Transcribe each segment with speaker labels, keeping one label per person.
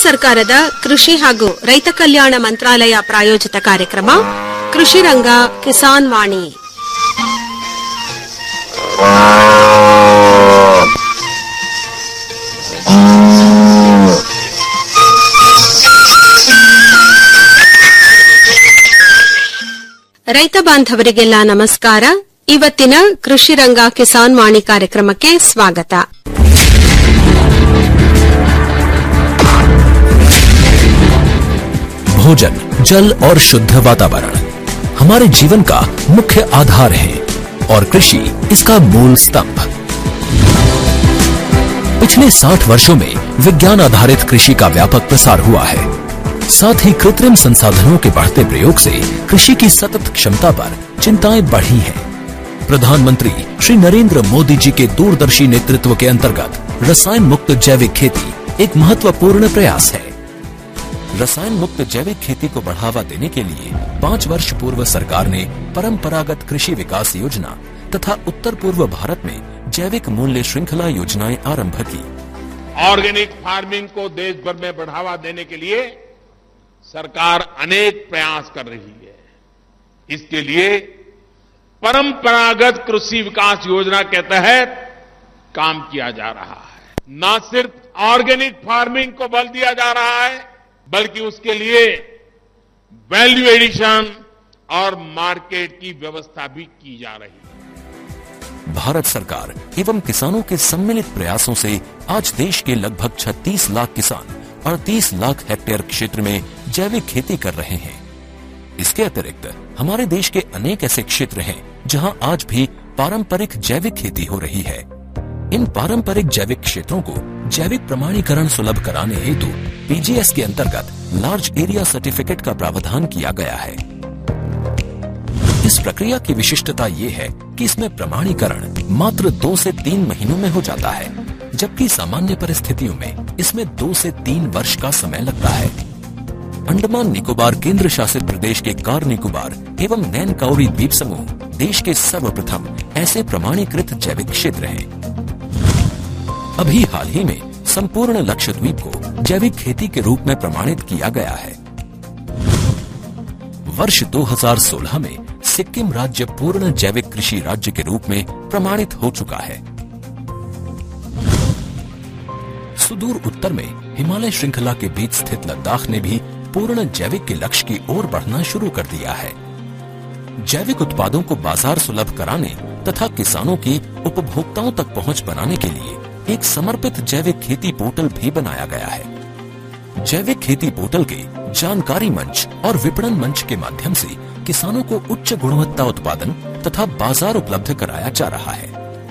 Speaker 1: ಸರ್ಕಾರದ ಕೃಷಿ ಹಾಗೂ ರೈತ ಕಲ್ಯಾಣ ಮಂತ್ರಾಲಯ ಪ್ರಾಯೋಜಿತ ಕಾರ್ಯಕ್ರಮ ಕೃಷಿ ರಂಗ ಕಿಸಾನ್ ವಾಣಿ ರೈತ ಬಾಂಧವರಿಗೆಲ್ಲ ನಮಸ್ಕಾರ ಇವತ್ತಿನ ಕೃಷಿ ರಂಗ ಕಿಸಾನ್ ವಾಣಿ ಕಾರ್ಯಕ್ರಮಕ್ಕೆ ಸ್ವಾಗತ
Speaker 2: भोजन जल और शुद्ध वातावरण हमारे जीवन का मुख्य आधार है और कृषि इसका मूल स्तंभ पिछले 60 वर्षों में विज्ञान आधारित कृषि का व्यापक प्रसार हुआ है साथ ही कृत्रिम संसाधनों के बढ़ते प्रयोग से कृषि की सतत क्षमता पर चिंताएं बढ़ी हैं। प्रधानमंत्री श्री नरेंद्र मोदी जी के दूरदर्शी नेतृत्व के अंतर्गत रसायन मुक्त जैविक खेती एक महत्वपूर्ण प्रयास है रसायन मुक्त जैविक खेती को बढ़ावा देने के लिए पाँच वर्ष पूर्व सरकार ने परंपरागत कृषि विकास योजना तथा उत्तर पूर्व भारत में जैविक मूल्य श्रृंखला योजनाएं आरंभ की
Speaker 3: ऑर्गेनिक फार्मिंग को देश भर में बढ़ावा देने के लिए सरकार अनेक प्रयास कर रही है इसके लिए परंपरागत कृषि विकास योजना के तहत काम किया जा रहा है न सिर्फ ऑर्गेनिक फार्मिंग को बल दिया जा रहा है बल्कि उसके लिए वैल्यू एडिशन और मार्केट की व्यवस्था भी की जा रही है
Speaker 2: भारत सरकार एवं किसानों के सम्मिलित प्रयासों से आज देश के लगभग 36 लाख किसान 38 लाख हेक्टेयर क्षेत्र में जैविक खेती कर रहे हैं इसके अतिरिक्त हमारे देश के अनेक ऐसे क्षेत्र हैं जहां आज भी पारंपरिक जैविक खेती हो रही है इन पारंपरिक जैविक क्षेत्रों को जैविक प्रमाणीकरण सुलभ कराने हेतु पीजीएस के अंतर्गत लार्ज एरिया सर्टिफिकेट का प्रावधान किया गया है इस प्रक्रिया की विशिष्टता ये है कि इसमें प्रमाणीकरण मात्र दो से तीन महीनों में हो जाता है जबकि सामान्य परिस्थितियों में इसमें दो से तीन वर्ष का समय लगता है अंडमान निकोबार केंद्र शासित प्रदेश के कार निकोबार एवं नैन काउरी द्वीप समूह देश के सर्वप्रथम ऐसे प्रमाणीकृत जैविक क्षेत्र हैं अभी हाल ही में संपूर्ण लक्षद्वीप को जैविक खेती के रूप में प्रमाणित किया गया है वर्ष 2016 में सिक्किम राज्य पूर्ण जैविक कृषि राज्य के रूप में प्रमाणित हो चुका है सुदूर उत्तर में हिमालय श्रृंखला के बीच स्थित लद्दाख ने भी पूर्ण जैविक के लक्ष्य की ओर बढ़ना शुरू कर दिया है जैविक उत्पादों को बाजार सुलभ कराने तथा किसानों की उपभोक्ताओं तक पहुंच बनाने के लिए एक समर्पित जैविक खेती पोर्टल भी बनाया गया है जैविक खेती पोर्टल के जानकारी मंच और विपणन मंच के माध्यम से किसानों को उच्च गुणवत्ता उत्पादन तथा बाजार उपलब्ध कराया जा रहा है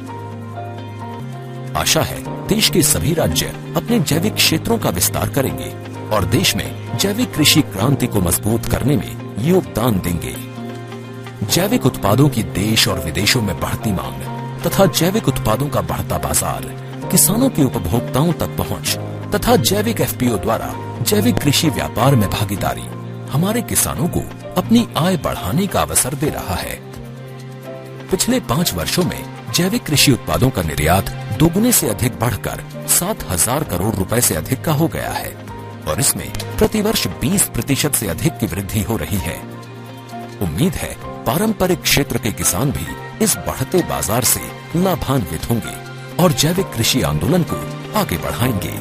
Speaker 2: आशा है देश के सभी राज्य अपने जैविक क्षेत्रों का विस्तार करेंगे और देश में जैविक कृषि क्रांति को मजबूत करने में योगदान देंगे जैविक उत्पादों की देश और विदेशों में बढ़ती मांग तथा जैविक उत्पादों का बढ़ता बाजार किसानों के उपभोक्ताओं तक पहुंच तथा जैविक एफपीओ द्वारा जैविक कृषि व्यापार में भागीदारी हमारे किसानों को अपनी आय बढ़ाने का अवसर दे रहा है पिछले पाँच वर्षों में जैविक कृषि उत्पादों का निर्यात दोगुने से अधिक बढ़कर सात हजार करोड़ रुपए से अधिक का हो गया है और इसमें प्रतिवर्ष 20 प्रतिशत से अधिक की वृद्धि हो रही है उम्मीद है पारंपरिक क्षेत्र के किसान भी इस बढ़ते बाजार से लाभान्वित होंगे और जैविक कृषि आंदोलन को आगे बढ़ाएंगे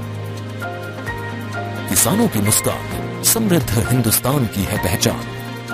Speaker 2: किसानों की मुस्कान समृद्ध हिंदुस्तान की है पहचान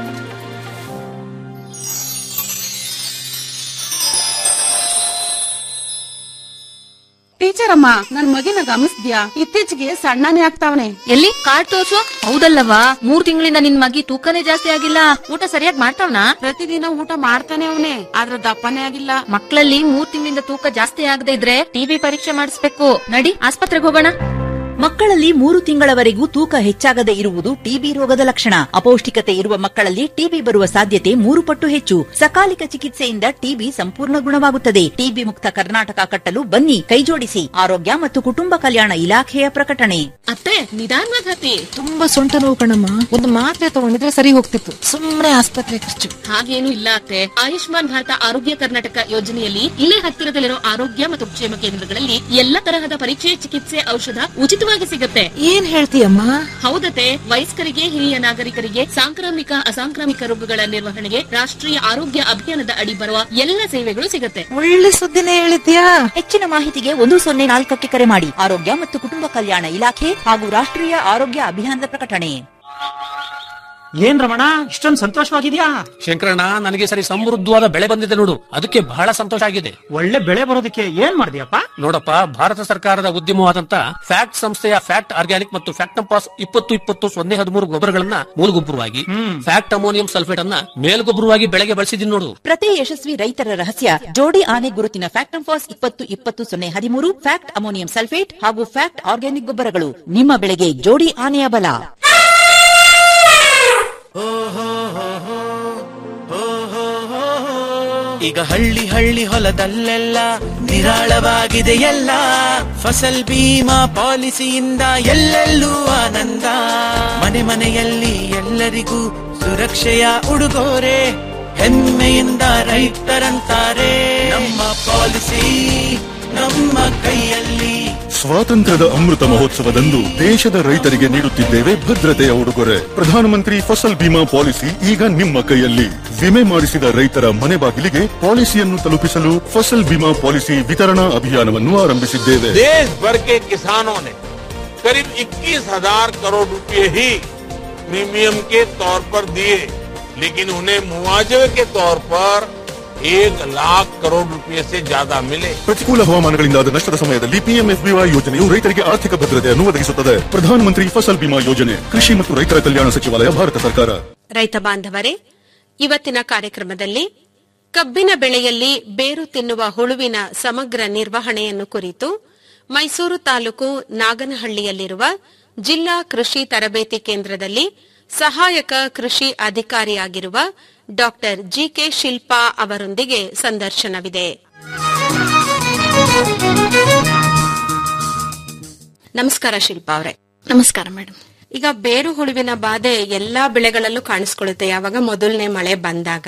Speaker 4: ಟೀಚರ್ ಅಮ್ಮ ನನ್ ಮಗಿನ ಗಮನಿಸ್ದ್ಯಾ ಇತ್ತೀಚೆಗೆ ಸಣ್ಣನೇ ಆಗ್ತಾವನೆ
Speaker 5: ಎಲ್ಲಿ ಕಾರ್ಡ್ ತೋರ್ಸು ಹೌದಲ್ಲವಾ ಮೂರ್ ತಿಂಗಳಿಂದ ನಿನ್ ಮಗಿ ತೂಕನೇ ಜಾಸ್ತಿ ಆಗಿಲ್ಲ ಊಟ ಸರಿಯಾಗಿ ಮಾಡ್ತಾವ್ನಾ
Speaker 4: ಪ್ರತಿದಿನ ಊಟ ಮಾಡ್ತಾನೆ ಅವನೇ ಆದ್ರ ದಪ್ಪನೇ ಆಗಿಲ್ಲ
Speaker 5: ಮಕ್ಕಳಲ್ಲಿ ಮೂರ್ ತಿಂಗಳಿಂದ ತೂಕ ಜಾಸ್ತಿ ಆಗದೆ ಇದ್ರೆ ಟಿಬಿ ಪರೀಕ್ಷೆ ಮಾಡಿಸ್ಬೇಕು ನಡಿ ಆಸ್ಪತ್ರೆಗೆ ಹೋಗೋಣ
Speaker 6: ಮಕ್ಕಳಲ್ಲಿ ಮೂರು ತಿಂಗಳವರೆಗೂ ತೂಕ ಹೆಚ್ಚಾಗದೆ ಇರುವುದು ಟಿಬಿ ರೋಗದ ಲಕ್ಷಣ ಅಪೌಷ್ಟಿಕತೆ ಇರುವ ಮಕ್ಕಳಲ್ಲಿ ಟಿಬಿ ಬರುವ ಸಾಧ್ಯತೆ ಮೂರು ಪಟ್ಟು ಹೆಚ್ಚು ಸಕಾಲಿಕ ಚಿಕಿತ್ಸೆಯಿಂದ ಟಿಬಿ ಸಂಪೂರ್ಣ ಗುಣವಾಗುತ್ತದೆ ಟಿಬಿ ಮುಕ್ತ ಕರ್ನಾಟಕ ಕಟ್ಟಲು ಬನ್ನಿ ಕೈಜೋಡಿಸಿ ಆರೋಗ್ಯ ಮತ್ತು ಕುಟುಂಬ ಕಲ್ಯಾಣ ಇಲಾಖೆಯ ಪ್ರಕಟಣೆ
Speaker 5: ಅತ್ತೆ ನಿಧಾನವಾಗಿ ಹತ್ತಿ
Speaker 7: ತುಂಬಾ ಸೊಂಟ ನೋವು ಕಣಮ್ಮ ಒಂದು ಮಾತ್ರೆ ತಗೊಂಡಿದ್ರೆ ಸರಿ ಹೋಗ್ತಿತ್ತು ಸುಮ್ನೆ ಆಸ್ಪತ್ರೆ ಖರ್ಚು
Speaker 5: ಹಾಗೇನು ಇಲ್ಲ ಅತ್ತೆ ಆಯುಷ್ಮಾನ್ ಭಾರತ ಆರೋಗ್ಯ ಕರ್ನಾಟಕ ಯೋಜನೆಯಲ್ಲಿ ಇಲ್ಲೇ ಹತ್ತಿರದಲ್ಲಿರೋ ಆರೋಗ್ಯ ಮತ್ತು ಕ್ಷೇಮ ಕೇಂದ್ರಗಳಲ್ಲಿ ಎಲ್ಲ ತರಹದ ಪರೀಕ್ಷೆ ಚಿಕಿತ್ಸೆ ಔಷಧ ಉಚಿತವಾಗಿ
Speaker 8: ಉಚಿತವಾಗಿ ಸಿಗುತ್ತೆ
Speaker 7: ಏನ್ ಹೇಳ್ತೀಯಮ್ಮ
Speaker 8: ಹೌದತೆ ವಯಸ್ಕರಿಗೆ ಹಿರಿಯ ನಾಗರಿಕರಿಗೆ ಸಾಂಕ್ರಾಮಿಕ ಅಸಾಂಕ್ರಾಮಿಕ ರೋಗಗಳ ನಿರ್ವಹಣೆಗೆ ರಾಷ್ಟ್ರೀಯ ಆರೋಗ್ಯ ಅಭಿಯಾನದ ಅಡಿ ಬರುವ ಎಲ್ಲ ಸೇವೆಗಳು ಸಿಗುತ್ತೆ
Speaker 7: ಒಳ್ಳೆ ಸುದ್ದಿನೇ ಹೇಳಿದ್ಯಾ
Speaker 6: ಹೆಚ್ಚಿನ ಮಾಹಿತಿಗೆ ಒಂದು ಸೊನ್ನೆ ನಾಲ್ಕಕ್ಕೆ ಕರೆ ಮಾಡಿ ಆರೋಗ್ಯ ಮತ್ತು ಕುಟುಂಬ ಕಲ್ಯಾಣ ಇಲಾಖೆ ಹಾಗೂ ರಾಷ್ಟ್ರೀಯ ಆರೋಗ್ಯ ಅಭಿಯಾನದ ಪ್ರಕಟಣೆ
Speaker 9: ಏನ್ ರಮಣ ಇಷ್ಟೊಂದು ಸಂತೋಷವಾಗಿದ್ಯಾ
Speaker 10: ಶಂಕರಣ್ಣ ನನಗೆ ಸರಿ ಸಮೃದ್ಧವಾದ ಬೆಳೆ ಬಂದಿದೆ ನೋಡು ಅದಕ್ಕೆ ಬಹಳ ಸಂತೋಷ ಆಗಿದೆ
Speaker 9: ಒಳ್ಳೆ ಬೆಳೆ ಬರೋದಕ್ಕೆ ಏನ್ ಮಾಡಿದ್ಯಪ್ಪ
Speaker 10: ನೋಡಪ್ಪ ಭಾರತ ಸರ್ಕಾರದ ಉದ್ಯಮವಾದಂತ ಫ್ಯಾಕ್ಟ್ ಸಂಸ್ಥೆಯ ಫ್ಯಾಕ್ಟ್ ಆರ್ಗ್ಯಾನಿಕ್ ಮತ್ತು ಫ್ಯಾಕ್ಟಂಪಾಸ್ ಇಪ್ಪತ್ತು ಇಪ್ಪತ್ತು ಸೊನ್ನೆ ಹದಿಮೂರು ಗೊಬ್ಬರಗಳನ್ನ ಮೂಲಗೊಬ್ಬರವಾಗಿ ಫ್ಯಾಕ್ಟ್ ಅಮೋನಿಯಂ ಸಲ್ಫೇಟ್ ಅನ್ನ ಮೇಲ್ಗೊಬ್ಬರವಾಗಿ ಬೆಳೆಗೆ ಬಳಸಿದೀನಿ ನೋಡು
Speaker 6: ಪ್ರತಿ ಯಶಸ್ವಿ ರೈತರ ರಹಸ್ಯ ಜೋಡಿ ಆನೆ ಗುರುತಿನ ಫ್ಯಾಕ್ಟಂಫಾಸ್ ಇಪ್ಪತ್ತು ಇಪ್ಪತ್ತು ಸೊನ್ನೆ ಹದಿಮೂರು ಫ್ಯಾಕ್ಟ್ ಅಮೋನಿಯಂ ಸಲ್ಫೇಟ್ ಹಾಗೂ ಫ್ಯಾಕ್ಟ್ ಆರ್ಗ್ಯಾನಿಕ್ ಗೊಬ್ಬರಗಳು ನಿಮ್ಮ ಬೆಳೆಗೆ ಜೋಡಿ ಆನೆಯ ಬಲ
Speaker 11: ಈಗ ಹಳ್ಳಿ ಹಳ್ಳಿ ಹೊಲದಲ್ಲೆಲ್ಲ ನಿರಾಳವಾಗಿದೆ ಎಲ್ಲ ಫಸಲ್ ಬೀಮಾ ಪಾಲಿಸಿಯಿಂದ ಎಲ್ಲೆಲ್ಲೂ ಆನಂದ ಮನೆ ಮನೆಯಲ್ಲಿ ಎಲ್ಲರಿಗೂ ಸುರಕ್ಷೆಯ ಉಡುಗೊರೆ ಹೆಮ್ಮೆಯಿಂದ ರೈತರಂತಾರೆ ನಮ್ಮ ಪಾಲಿಸಿ ನಮ್ಮ ಕೈಯಲ್ಲಿ
Speaker 12: ಸ್ವಾತಂತ್ರ್ಯದ ಅಮೃತ ಮಹೋತ್ಸವದಂದು ದೇಶದ ರೈತರಿಗೆ ನೀಡುತ್ತಿದ್ದೇವೆ ಭದ್ರತೆಯ ಉಡುಗೊರೆ ಪ್ರಧಾನಮಂತ್ರಿ ಫಸಲ್ ಬಿಮಾ ಪಾಲಿಸಿ ಈಗ ನಿಮ್ಮ ಕೈಯಲ್ಲಿ ವಿಮೆ ಮಾಡಿಸಿದ ರೈತರ ಮನೆ ಬಾಗಿಲಿಗೆ ಪಾಲಿಸಿಯನ್ನು ತಲುಪಿಸಲು ಫಸಲ್ ಬಿಮಾ ಪಾಲಿಸಿ ವಿತರಣಾ ಅಭಿಯಾನವನ್ನು ಆರಂಭಿಸಿದ್ದೇವೆ
Speaker 3: देश भर के किसानों ने करीब 21,000 करोड़ रुपए ही प्रीमियम के तौर पर दिए लेकिन उन्हें मुआवजे के तौर पर एक लाख करोड़ रुपए से ज्यादा मिले
Speaker 12: ಪ್ರತಿಕೂಲ ಹವಾಮಾನಗಳಿಂದಾದ ನಷ್ಟದ ಸಮಯದಲ್ಲಿ ಪಿಎಂಎಫ್ಬಿವೈ ಯೋಜನೆಯು ರೈತರಿಗೆ ಆರ್ಥಿಕ ಭದ್ರತೆಯನ್ನು ಒದಗಿಸುತ್ತದೆ ಪ್ರಧಾನಮಂತ್ರಿ ಫಸಲ್ ಬಿಮಾ ಯೋಜನೆ ಕೃಷಿ ಮತ್ತು ರೈತರ ಕಲ್ಯಾಣ ಸಚಿವಾಲಯ ಭಾರತ ಸರ್ಕಾರ
Speaker 1: ರೈತ ಬಾಂಧವರೇ ಇವತ್ತಿನ ಕಾರ್ಯಕ್ರಮದಲ್ಲಿ ಕಬ್ಬಿನ ಬೆಳೆಯಲ್ಲಿ ಬೇರು ತಿನ್ನುವ ಹುಳುವಿನ ಸಮಗ್ರ ನಿರ್ವಹಣೆಯನ್ನು ಕುರಿತು ಮೈಸೂರು ತಾಲೂಕು ನಾಗನಹಳ್ಳಿಯಲ್ಲಿರುವ ಜಿಲ್ಲಾ ಕೃಷಿ ತರಬೇತಿ ಕೇಂದ್ರದಲ್ಲಿ ಸಹಾಯಕ ಕೃಷಿ ಅಧಿಕಾರಿಯಾಗಿರುವ ಡಾ ಜಿಕೆ ಶಿಲ್ಪಾ ಅವರೊಂದಿಗೆ ಸಂದರ್ಶನವಿದೆ ನಮಸ್ಕಾರ ಶಿಲ್ಪಾ ಅವರೇ
Speaker 13: ನಮಸ್ಕಾರ ಮೇಡಮ್
Speaker 1: ಈಗ ಬೇರು ಹುಳುವಿನ ಬಾಧೆ ಎಲ್ಲಾ ಬೆಳೆಗಳಲ್ಲೂ ಕಾಣಿಸ್ಕೊಳ್ಳುತ್ತೆ ಯಾವಾಗ ಮೊದಲನೇ ಮಳೆ ಬಂದಾಗ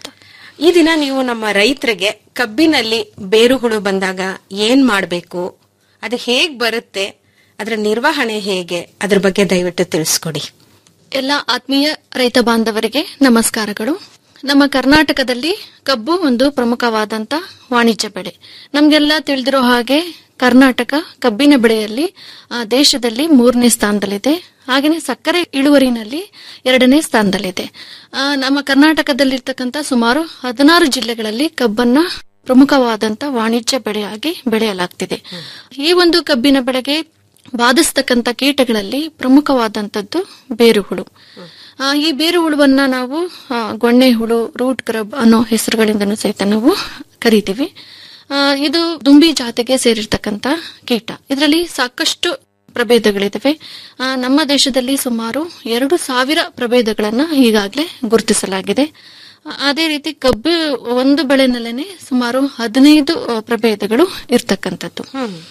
Speaker 1: ಈ ದಿನ ನೀವು ನಮ್ಮ ರೈತರಿಗೆ ಕಬ್ಬಿನಲ್ಲಿ ಬೇರು ಹುಳು ಬಂದಾಗ ಏನ್ ಮಾಡ್ಬೇಕು ಅದು ಹೇಗ್ ಬರುತ್ತೆ ಅದರ ನಿರ್ವಹಣೆ ಹೇಗೆ ಅದ್ರ ಬಗ್ಗೆ ದಯವಿಟ್ಟು ತಿಳಿಸ್ಕೊಡಿ
Speaker 13: ಎಲ್ಲ ಆತ್ಮೀಯ ರೈತ ಬಾಂಧವರಿಗೆ ನಮಸ್ಕಾರಗಳು ನಮ್ಮ ಕರ್ನಾಟಕದಲ್ಲಿ ಕಬ್ಬು ಒಂದು ಪ್ರಮುಖವಾದಂತ ವಾಣಿಜ್ಯ ಬೆಳೆ ನಮ್ಗೆಲ್ಲ ತಿಳಿದಿರೋ ಹಾಗೆ ಕರ್ನಾಟಕ ಕಬ್ಬಿನ ಬೆಳೆಯಲ್ಲಿ ಆ, ದೇಶದಲ್ಲಿ ಮೂರನೇ ಸ್ಥಾನದಲ್ಲಿದೆ ಹಾಗೆಯೇ ಸಕ್ಕರೆ ಇಳುವರಿನಲ್ಲಿ ಎರಡನೇ ಸ್ಥಾನದಲ್ಲಿದೆ ಆ, ನಮ್ಮ ಕರ್ನಾಟಕದಲ್ಲಿರ್ತಕ್ಕಂಥ ಸುಮಾರು ಹದಿನಾರು ಜಿಲ್ಲೆಗಳಲ್ಲಿ ಕಬ್ಬನ್ನ ಪ್ರಮುಖವಾದಂತ ವಾಣಿಜ್ಯ ಬೆಳೆಯಾಗಿ ಬೆಳೆಯಲಾಗ್ತಿದೆ ಈ ಒಂದು ಕಬ್ಬಿನ ಬೆಳೆಗೆ ಬಾಧಿಸ್ತಕ್ಕಂಥ ಕೀಟಗಳಲ್ಲಿ ಪ್ರಮುಖವಾದಂತದ್ದು ಬೇರು ಹುಳು ಆ, ಈ ಬೇರು ಹುಳುವನ್ನ ನಾವು ಆ, ಗೊಣ್ಣೆ ಹುಳು ರೂಟ್ ಕ್ರಬ್ ಅನ್ನೋ ಹೆಸರುಗಳಿಂದನೂ ಸಹಿತ ನಾವು ಕರಿತೀವಿ ಆ, ಇದು ದುಂಬಿ ಜಾತಿಗೆ ಸೇರಿರ್ತಕ್ಕಂಥ ಕೀಟ ಇದರಲ್ಲಿ ಸಾಕಷ್ಟು ಪ್ರಭೇದಗಳಿದಾವೆ ಆ, ನಮ್ಮ ದೇಶದಲ್ಲಿ ಸುಮಾರು ಎರಡು ಸಾವಿರ ಪ್ರಭೇದಗಳನ್ನ ಈಗಾಗಲೇ ಗುರುತಿಸಲಾಗಿದೆ ಆ, ಅದೇ ರೀತಿ ಕಬ್ಬು ಒಂದು ಬೆಳೆನಲ್ಲೇನೆ ಸುಮಾರು ಹದಿನೈದು ಆ, ಪ್ರಭೇದಗಳು ಇರ್ತಕ್ಕಂಥದ್ದು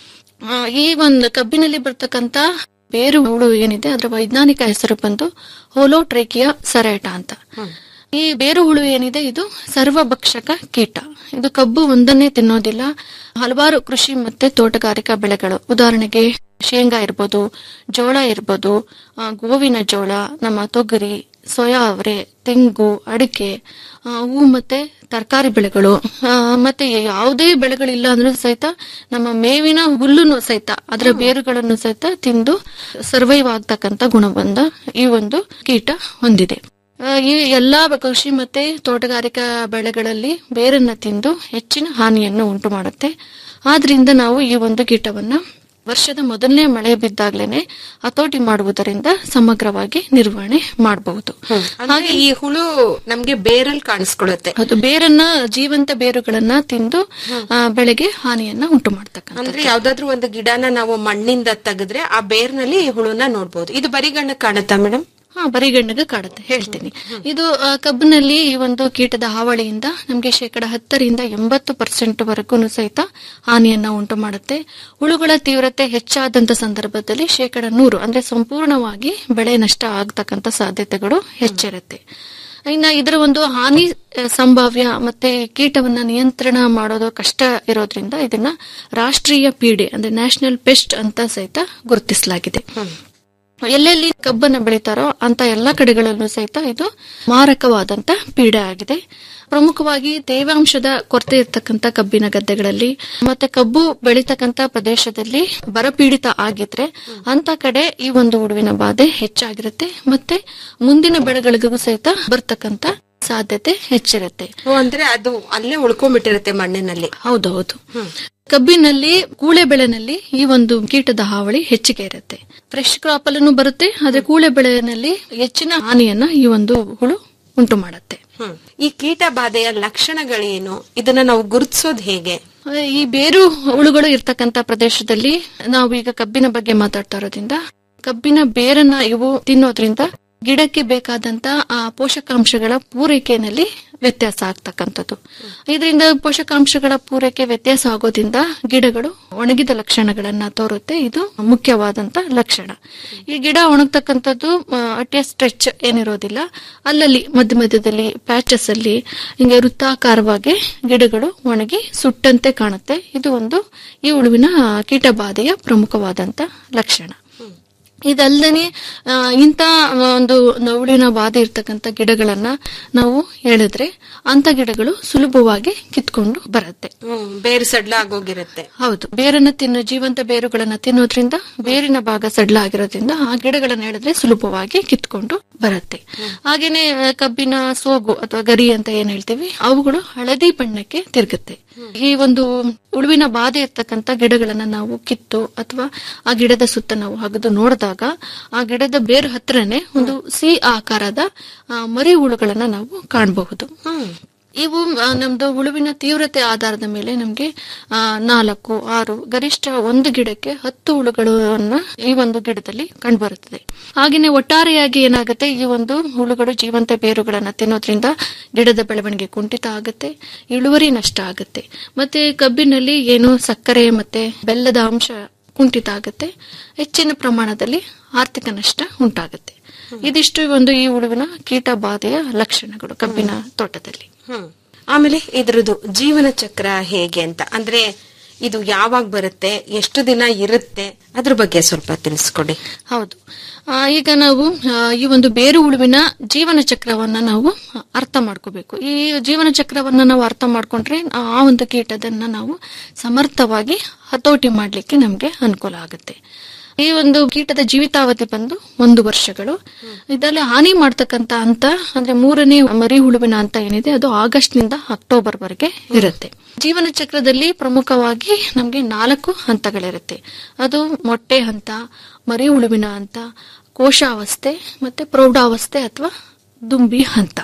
Speaker 13: ಆ, ಈ ಒಂದು ಕಬ್ಬಿನಲ್ಲಿ ಬರ್ತಕ್ಕಂತ ಬೇರು ಹುಳು ಏನಿದೆ ಅದರ ವೈಜ್ಞಾನಿಕ ಹೆಸರು ಬಂದು ಹೋಲೋಟ್ರೇಕಿಯಾ ಸೆರೇಟಾ ಅಂತ ಈ ಬೇರು ಹುಳು ಏನಿದೆ ಇದು ಸರ್ವಭಕ್ಷಕ ಕೀಟ ಇದು ಕಬ್ಬು ಒಂದನ್ನೇ ತಿನ್ನೋದಿಲ್ಲ ಹಲವಾರು ಕೃಷಿ ಮತ್ತೆ ತೋಟಗಾರಿಕಾ ಬೆಳೆಗಳು ಉದಾಹರಣೆಗೆ ಶೇಂಗಾ ಇರ್ಬೋದು ಜೋಳ ಇರ್ಬೋದು ಆ, ಗೋವಿನ ಜೋಳ ನಮ್ಮ ತೊಗರಿ ಸೋಯಾ ಅವರೆ ತೆಂಗು ಅಡಿಕೆ ಆ, ಹೂ ಮತ್ತೆ ತರಕಾರಿ ಬೆಳೆಗಳು ಆ, ಮತ್ತೆ ಯಾವುದೇ ಬೆಳೆಗಳಿಲ್ಲ ಅಂದ್ರೂ ಸಹಿತ ನಮ್ಮ ಮೇವಿನ ಹುಲ್ಲುನು ಸಹಿತ ಅದರ ಬೇರುಗಳನ್ನು ಸಹಿತ ತಿಂದು ಸರ್ವೈವ್ ಆಗ್ತಕ್ಕಂತ ಗುಣಬಂಧ ಈ ಒಂದು ಕೀಟ ಹೊಂದಿದೆ ಆ, ಈ ಎಲ್ಲಾ ಕೃಷಿ ಮತ್ತೆ ತೋಟಗಾರಿಕಾ ಬೆಳೆಗಳಲ್ಲಿ ಬೇರನ್ನ ತಿಂದು ಹೆಚ್ಚಿನ ಹಾನಿಯನ್ನು ಉಂಟು ಮಾಡುತ್ತೆ ಆದ್ರಿಂದ ನಾವು ಈ ಒಂದು ಕೀಟವನ್ನ ವರ್ಷದ ಮೊದಲನೇ ಮಳೆ ಬಿದ್ದಾಗ್ಲೇನೆ ಹತೋಟಿ ಮಾಡುವುದರಿಂದ ಸಮಗ್ರವಾಗಿ ನಿರ್ವಹಣೆ ಮಾಡಬಹುದು
Speaker 1: ಹಾಗೆ ಈ ಹುಳು ನಮ್ಗೆ ಬೇರಲ್ಲಿ ಕಾಣಿಸ್ಕೊಳ್ಳುತ್ತೆ
Speaker 13: ಅದು ಬೇರನ್ನ ಜೀವಂತ ಬೇರುಗಳನ್ನ ತಿಂದು ಆ, ಬೆಳೆಗೆ ಹಾನಿಯನ್ನ ಉಂಟು ಮಾಡ್ತಕ್ಕಂಥ
Speaker 1: ಅಂದ್ರೆ ಯಾವ್ದಾದ್ರು ಒಂದು ಗಿಡನ ನಾವು ಮಣ್ಣಿಂದ ತೆಗೆದ್ರೆ ಆ ಬೇರ್ನಲ್ಲಿ ಈ ಹುಳುನ ನೋಡ್ಬೋದು ಇದು ಬರಿಗಣ್ಣ ಕಾಣುತ್ತಾ ಮೇಡಮ್
Speaker 13: ಹಾ ಬರಿಗಣ್ಣಿಗೆ ಕಾಡುತ್ತೆ ಹೇಳ್ತೀನಿ ಇದು ಆ, ಕಬ್ಬಿನಲ್ಲಿ ಈ ಒಂದು ಕೀಟದ ಹಾವಳಿಯಿಂದ ನಮಗೆ ಶೇಕಡ ಹತ್ತರಿಂದ ಎಂಬತ್ತು ಪರ್ಸೆಂಟ್ ವರೆಗೂ ಸಹಿತ ಹಾನಿಯನ್ನ ಉಂಟು ಮಾಡುತ್ತೆ ಹುಳುಗಳ ತೀವ್ರತೆ ಹೆಚ್ಚಾದಂತ ಸಂದರ್ಭದಲ್ಲಿ ಶೇಕಡ ನೂರು ಅಂದ್ರೆ ಸಂಪೂರ್ಣವಾಗಿ ಬೆಳೆ ನಷ್ಟ ಆಗ್ತಕ್ಕಂಥ ಸಾಧ್ಯತೆಗಳು ಹೆಚ್ಚಿರುತ್ತೆ ಇನ್ನ ಇದರ ಒಂದು ಹಾನಿ ಆ, ಸಂಭಾವ್ಯ ಮತ್ತೆ ಕೀಟವನ್ನ ನಿಯಂತ್ರಣ ಮಾಡೋದು ಕಷ್ಟ ಇರೋದ್ರಿಂದ ಇದನ್ನ ರಾಷ್ಟ್ರೀಯ ಪೀಡೆ ಅಂದ್ರೆ ನ್ಯಾಷನಲ್ ಪೆಸ್ಟ್ ಅಂತ ಸಹಿತ ಗುರುತಿಸಲಾಗಿದೆ ಎಲ್ಲೆಲ್ಲಿ ಕಬ್ಬನ್ನ ಬೆಳೀತಾರೋ ಅಂತ ಎಲ್ಲಾ ಕಡೆಗಳಲ್ಲೂ ಸಹಿತ ಇದು ಮಾರಕವಾದಂತ ಪೀಡೆ ಆಗಿದೆ ಪ್ರಮುಖವಾಗಿ ತೇವಾಂಶದ ಕೊರತೆ ಇರ್ತಕ್ಕಂಥ ಕಬ್ಬಿನ ಗದ್ದೆಗಳಲ್ಲಿ ಮತ್ತೆ ಕಬ್ಬು ಬೆಳೀತಕ್ಕಂತ ಪ್ರದೇಶದಲ್ಲಿ ಬರಪೀಡಿತ ಆಗಿದ್ರೆ ಅಂತ ಕಡೆ ಈ ಒಂದು ಹುಡುವಿನ ಬಾಧೆ ಹೆಚ್ಚಾಗಿರುತ್ತೆ ಮತ್ತೆ ಮುಂದಿನ ಬೆಳೆಗಳಿಗೂ ಸಹಿತ ಬರ್ತಕ್ಕಂತ ಸಾಧ್ಯತೆ ಹೆಚ್ಚಿರುತ್ತೆ
Speaker 1: ಓ, ಅಂದ್ರೆ ಅದು ಅಲ್ಲೇ ಉಳ್ಕೊಂಡ್ಬಿಟ್ಟಿರುತ್ತೆ ಮಣ್ಣಿನಲ್ಲಿ
Speaker 13: ಹೌದೌದು ಕಬ್ಬಿನಲ್ಲಿ ಕೂಳೆ ಬೆಳೆನಲ್ಲಿ ಈ ಒಂದು ಕೀಟದ ಹಾವಳಿ ಹೆಚ್ಚಿಗೆ ಇರುತ್ತೆ ಫ್ರೆಶ್ ಕ್ರಾಪ್ ಅಲ್ಲೂ ಬರುತ್ತೆ ಆದ್ರೆ ಕೂಳೆ ಬೆಳೆನಲ್ಲಿ ಹೆಚ್ಚಿನ ಹಾನಿಯನ್ನ ಈ ಒಂದು ಹುಳು ಉಂಟು ಮಾಡುತ್ತೆ
Speaker 1: ಹ್ಮ್. ಈ ಕೀಟ ಬಾಧೆಯ ಲಕ್ಷಣಗಳೇನು ಇದನ್ನ ನಾವು ಗುರುತಿಸೋದು ಹೇಗೆ
Speaker 13: ಅದೇ ಈ ಬೇರು ಹುಳುಗಳು ಇರ್ತಕ್ಕಂತ ಪ್ರದೇಶದಲ್ಲಿ ನಾವು ಈಗ ಕಬ್ಬಿನ ಬಗ್ಗೆ ಮಾತಾಡ್ತಾ ಇರೋದ್ರಿಂದ ಕಬ್ಬಿನ ಬೇರನ್ನ ಇವು ತಿನ್ನೋದ್ರಿಂದ ಗಿಡಕ್ಕೆ ಬೇಕಾದಂತ ಆ ಪೋಷಕಾಂಶಗಳ ಪೂರೈಕೆಯಲ್ಲಿ ವ್ಯತ್ಯಾಸ ಆಗ್ತಕ್ಕಂಥದ್ದು ಇದರಿಂದ ಪೋಷಕಾಂಶಗಳ ಪೂರೈಕೆ ವ್ಯತ್ಯಾಸ ಆಗೋದ್ರಿಂದ ಗಿಡಗಳು ಒಣಗಿದ ಲಕ್ಷಣಗಳನ್ನ ತೋರುತ್ತೆ ಇದು ಮುಖ್ಯವಾದಂತ ಲಕ್ಷಣ ಈ ಗಿಡ ಒಣಗ್ತಕ್ಕಂಥದ್ದು ಅಟ್ಯ ಸ್ಟ್ರೆಚ್ ಏನಿರೋದಿಲ್ಲ ಅಲ್ಲಲ್ಲಿ ಮಧ್ಯ ಮಧ್ಯದಲ್ಲಿ ಪ್ಯಾಚಸ್ ಅಲ್ಲಿ ಹಿಂಗೆ ವೃತ್ತಾಕಾರವಾಗಿ ಗಿಡಗಳು ಒಣಗಿ ಸುಟ್ಟಂತೆ ಕಾಣುತ್ತೆ ಇದು ಒಂದು ಈ ಉಳುವಿನ ಕೀಟಬಾಧೆಯ ಪ್ರಮುಖವಾದಂತ ಲಕ್ಷಣ ಇದಲ್ಲದೆ ಇಂಥ ಒಂದು ನವುಳಿನ ಬಾಧೆ ಇರ್ತಕ್ಕಂಥ ಗಿಡಗಳನ್ನ ನಾವು ಹೇಳಿದ್ರೆ ಅಂತ ಗಿಡಗಳು ಸುಲಭವಾಗಿ ಕಿತ್ಕೊಂಡು ಬರುತ್ತೆ
Speaker 1: ಹ್ಮ್, ಬೇರು ಸಡ್ಲ ಆಗೋಗಿರುತ್ತೆ
Speaker 13: ಹೌದು ಬೇರನ್ನ ತಿನ್ನೋ ಜೀವಂತ ಬೇರುಗಳನ್ನ ತಿನ್ನೋದ್ರಿಂದ ಬೇರಿನ ಭಾಗ ಸಡ್ಲ ಆಗಿರೋದ್ರಿಂದ ಆ ಗಿಡಗಳನ್ನ ಹೇಳಿದ್ರೆ ಸುಲಭವಾಗಿ ಕಿತ್ಕೊಂಡು ಬರುತ್ತೆ ಹಾಗೇನೆ ಆ, ಕಬ್ಬಿನ ಸೋಗು ಅಥವಾ ಗರಿ ಅಂತ ಏನ್ ಹೇಳ್ತೀವಿ ಅವುಗಳು ಹಳದಿ ಬಣ್ಣಕ್ಕೆ ತಿರುಗುತ್ತೆ ಈ ಒಂದು ಉಳುವಿನ ಬಾಧೆ ಇರ್ತಕ್ಕಂಥ ಗಿಡಗಳನ್ನ ನಾವು ಕಿತ್ತು ಅಥವಾ ಆ ಗಿಡದ ಸುತ್ತ ನಾವು ಹಗದು ನೋಡಿದಾಗ ಆ ಗಿಡದ ಬೇರು ಹತ್ರನೇ ಒಂದು ಸಿ ಆಕಾರದ ಆ, ಮರಿ ಹುಳುಗಳನ್ನ ನಾವು ಕಾಣಬಹುದು ಇವು ಆ, ನಮ್ದು ಹುಳುವಿನ ತೀವ್ರತೆ ಆಧಾರದ ಮೇಲೆ ನಮ್ಗೆ ಆ, ನಾಲ್ಕು ಆರು ಗರಿಷ್ಠ ಒಂದು ಗಿಡಕ್ಕೆ ಹತ್ತು ಹುಳುಗಳನ್ನ ಈ ಒಂದು ಗಿಡದಲ್ಲಿ ಕಂಡುಬರುತ್ತದೆ ಹಾಗೆಯೇ ಒಟ್ಟಾರೆಯಾಗಿ ಏನಾಗುತ್ತೆ ಈ ಒಂದು ಹುಳುಗಳು ಜೀವಂತ ಬೇರುಗಳನ್ನ ತಿನ್ನೋದ್ರಿಂದ ಗಿಡದ ಬೆಳವಣಿಗೆ ಕುಂಠಿತ ಆಗುತ್ತೆ ಇಳುವರಿ ನಷ್ಟ ಆಗುತ್ತೆ ಮತ್ತೆ ಕಬ್ಬಿನಲ್ಲಿ ಏನು ಸಕ್ಕರೆ ಮತ್ತೆ ಬೆಲ್ಲದ ಅಂಶ ಕುಂಠಿತ ಆಗುತ್ತೆ ಹೆಚ್ಚಿನ ಪ್ರಮಾಣದಲ್ಲಿ ಆರ್ಥಿಕ ನಷ್ಟ ಉಂಟಾಗುತ್ತೆ ಇದಿಷ್ಟು ಒಂದು ಈ ಹುಳುವಿನ ಕೀಟ ಬಾಧೆಯ ಲಕ್ಷಣಗಳು ಕಬ್ಬಿನ ತೋಟದಲ್ಲಿ
Speaker 1: ಹ್ಮ್ ಆಮೇಲೆ ಇದ್ರದ್ದು ಜೀವನ ಚಕ್ರ ಹೇಗೆ ಅಂತ ಅಂದ್ರೆ ಇದು ಯಾವಾಗ ಬರುತ್ತೆ ಎಷ್ಟು ದಿನ ಇರುತ್ತೆ ಅದ್ರ ಬಗ್ಗೆ ಸ್ವಲ್ಪ ತಿಳಿಸ್ಕೊಡಿ
Speaker 13: ಹೌದು ಆ, ಈಗ ನಾವು ಆ, ಈ ಒಂದು ಬೇರು ಹುಳುವಿನ ಜೀವನ ಚಕ್ರವನ್ನ ನಾವು ಅರ್ಥ ಮಾಡ್ಕೋಬೇಕು ಈ ಜೀವನ ಚಕ್ರವನ್ನ ನಾವು ಅರ್ಥ ಮಾಡ್ಕೊಂಡ್ರೆ ಆ ಒಂದು ಕೀಟದನ್ನ ನಾವು ಸಮರ್ಥವಾಗಿ ಹತೋಟಿ ಮಾಡ್ಲಿಕ್ಕೆ ನಮ್ಗೆ ಅನುಕೂಲ ಆಗುತ್ತೆ ಈ ಒಂದು ಕೀಟದ ಜೀವಿತಾವಧಿ ಬಂದು ಒಂದು ವರ್ಷಗಳು ಇದರಲ್ಲಿ ಹಾನಿ ಮಾಡ್ತಕ್ಕಂತ ಹಂತ ಅಂದ್ರೆ ಮೂರನೇ ಮರಿ ಹುಳುವಿನ ಹಂತ ಏನಿದೆ ಅದು ಆಗಸ್ಟ್ ನಿಂದ ಅಕ್ಟೋಬರ್ ವರೆಗೆ ಇರುತ್ತೆ ಜೀವನ ಚಕ್ರದಲ್ಲಿ ಪ್ರಮುಖವಾಗಿ ನಮಗೆ ನಾಲ್ಕು ಹಂತಗಳಿರುತ್ತೆ ಅದು ಮೊಟ್ಟೆ ಹಂತ ಮರಿ ಹುಳುವಿನ ಹಂತ ಕೋಶಾವಸ್ಥೆ ಮತ್ತೆ ಪ್ರೌಢಾವಸ್ಥೆ ಅಥವಾ ದುಂಬಿ ಹಂತ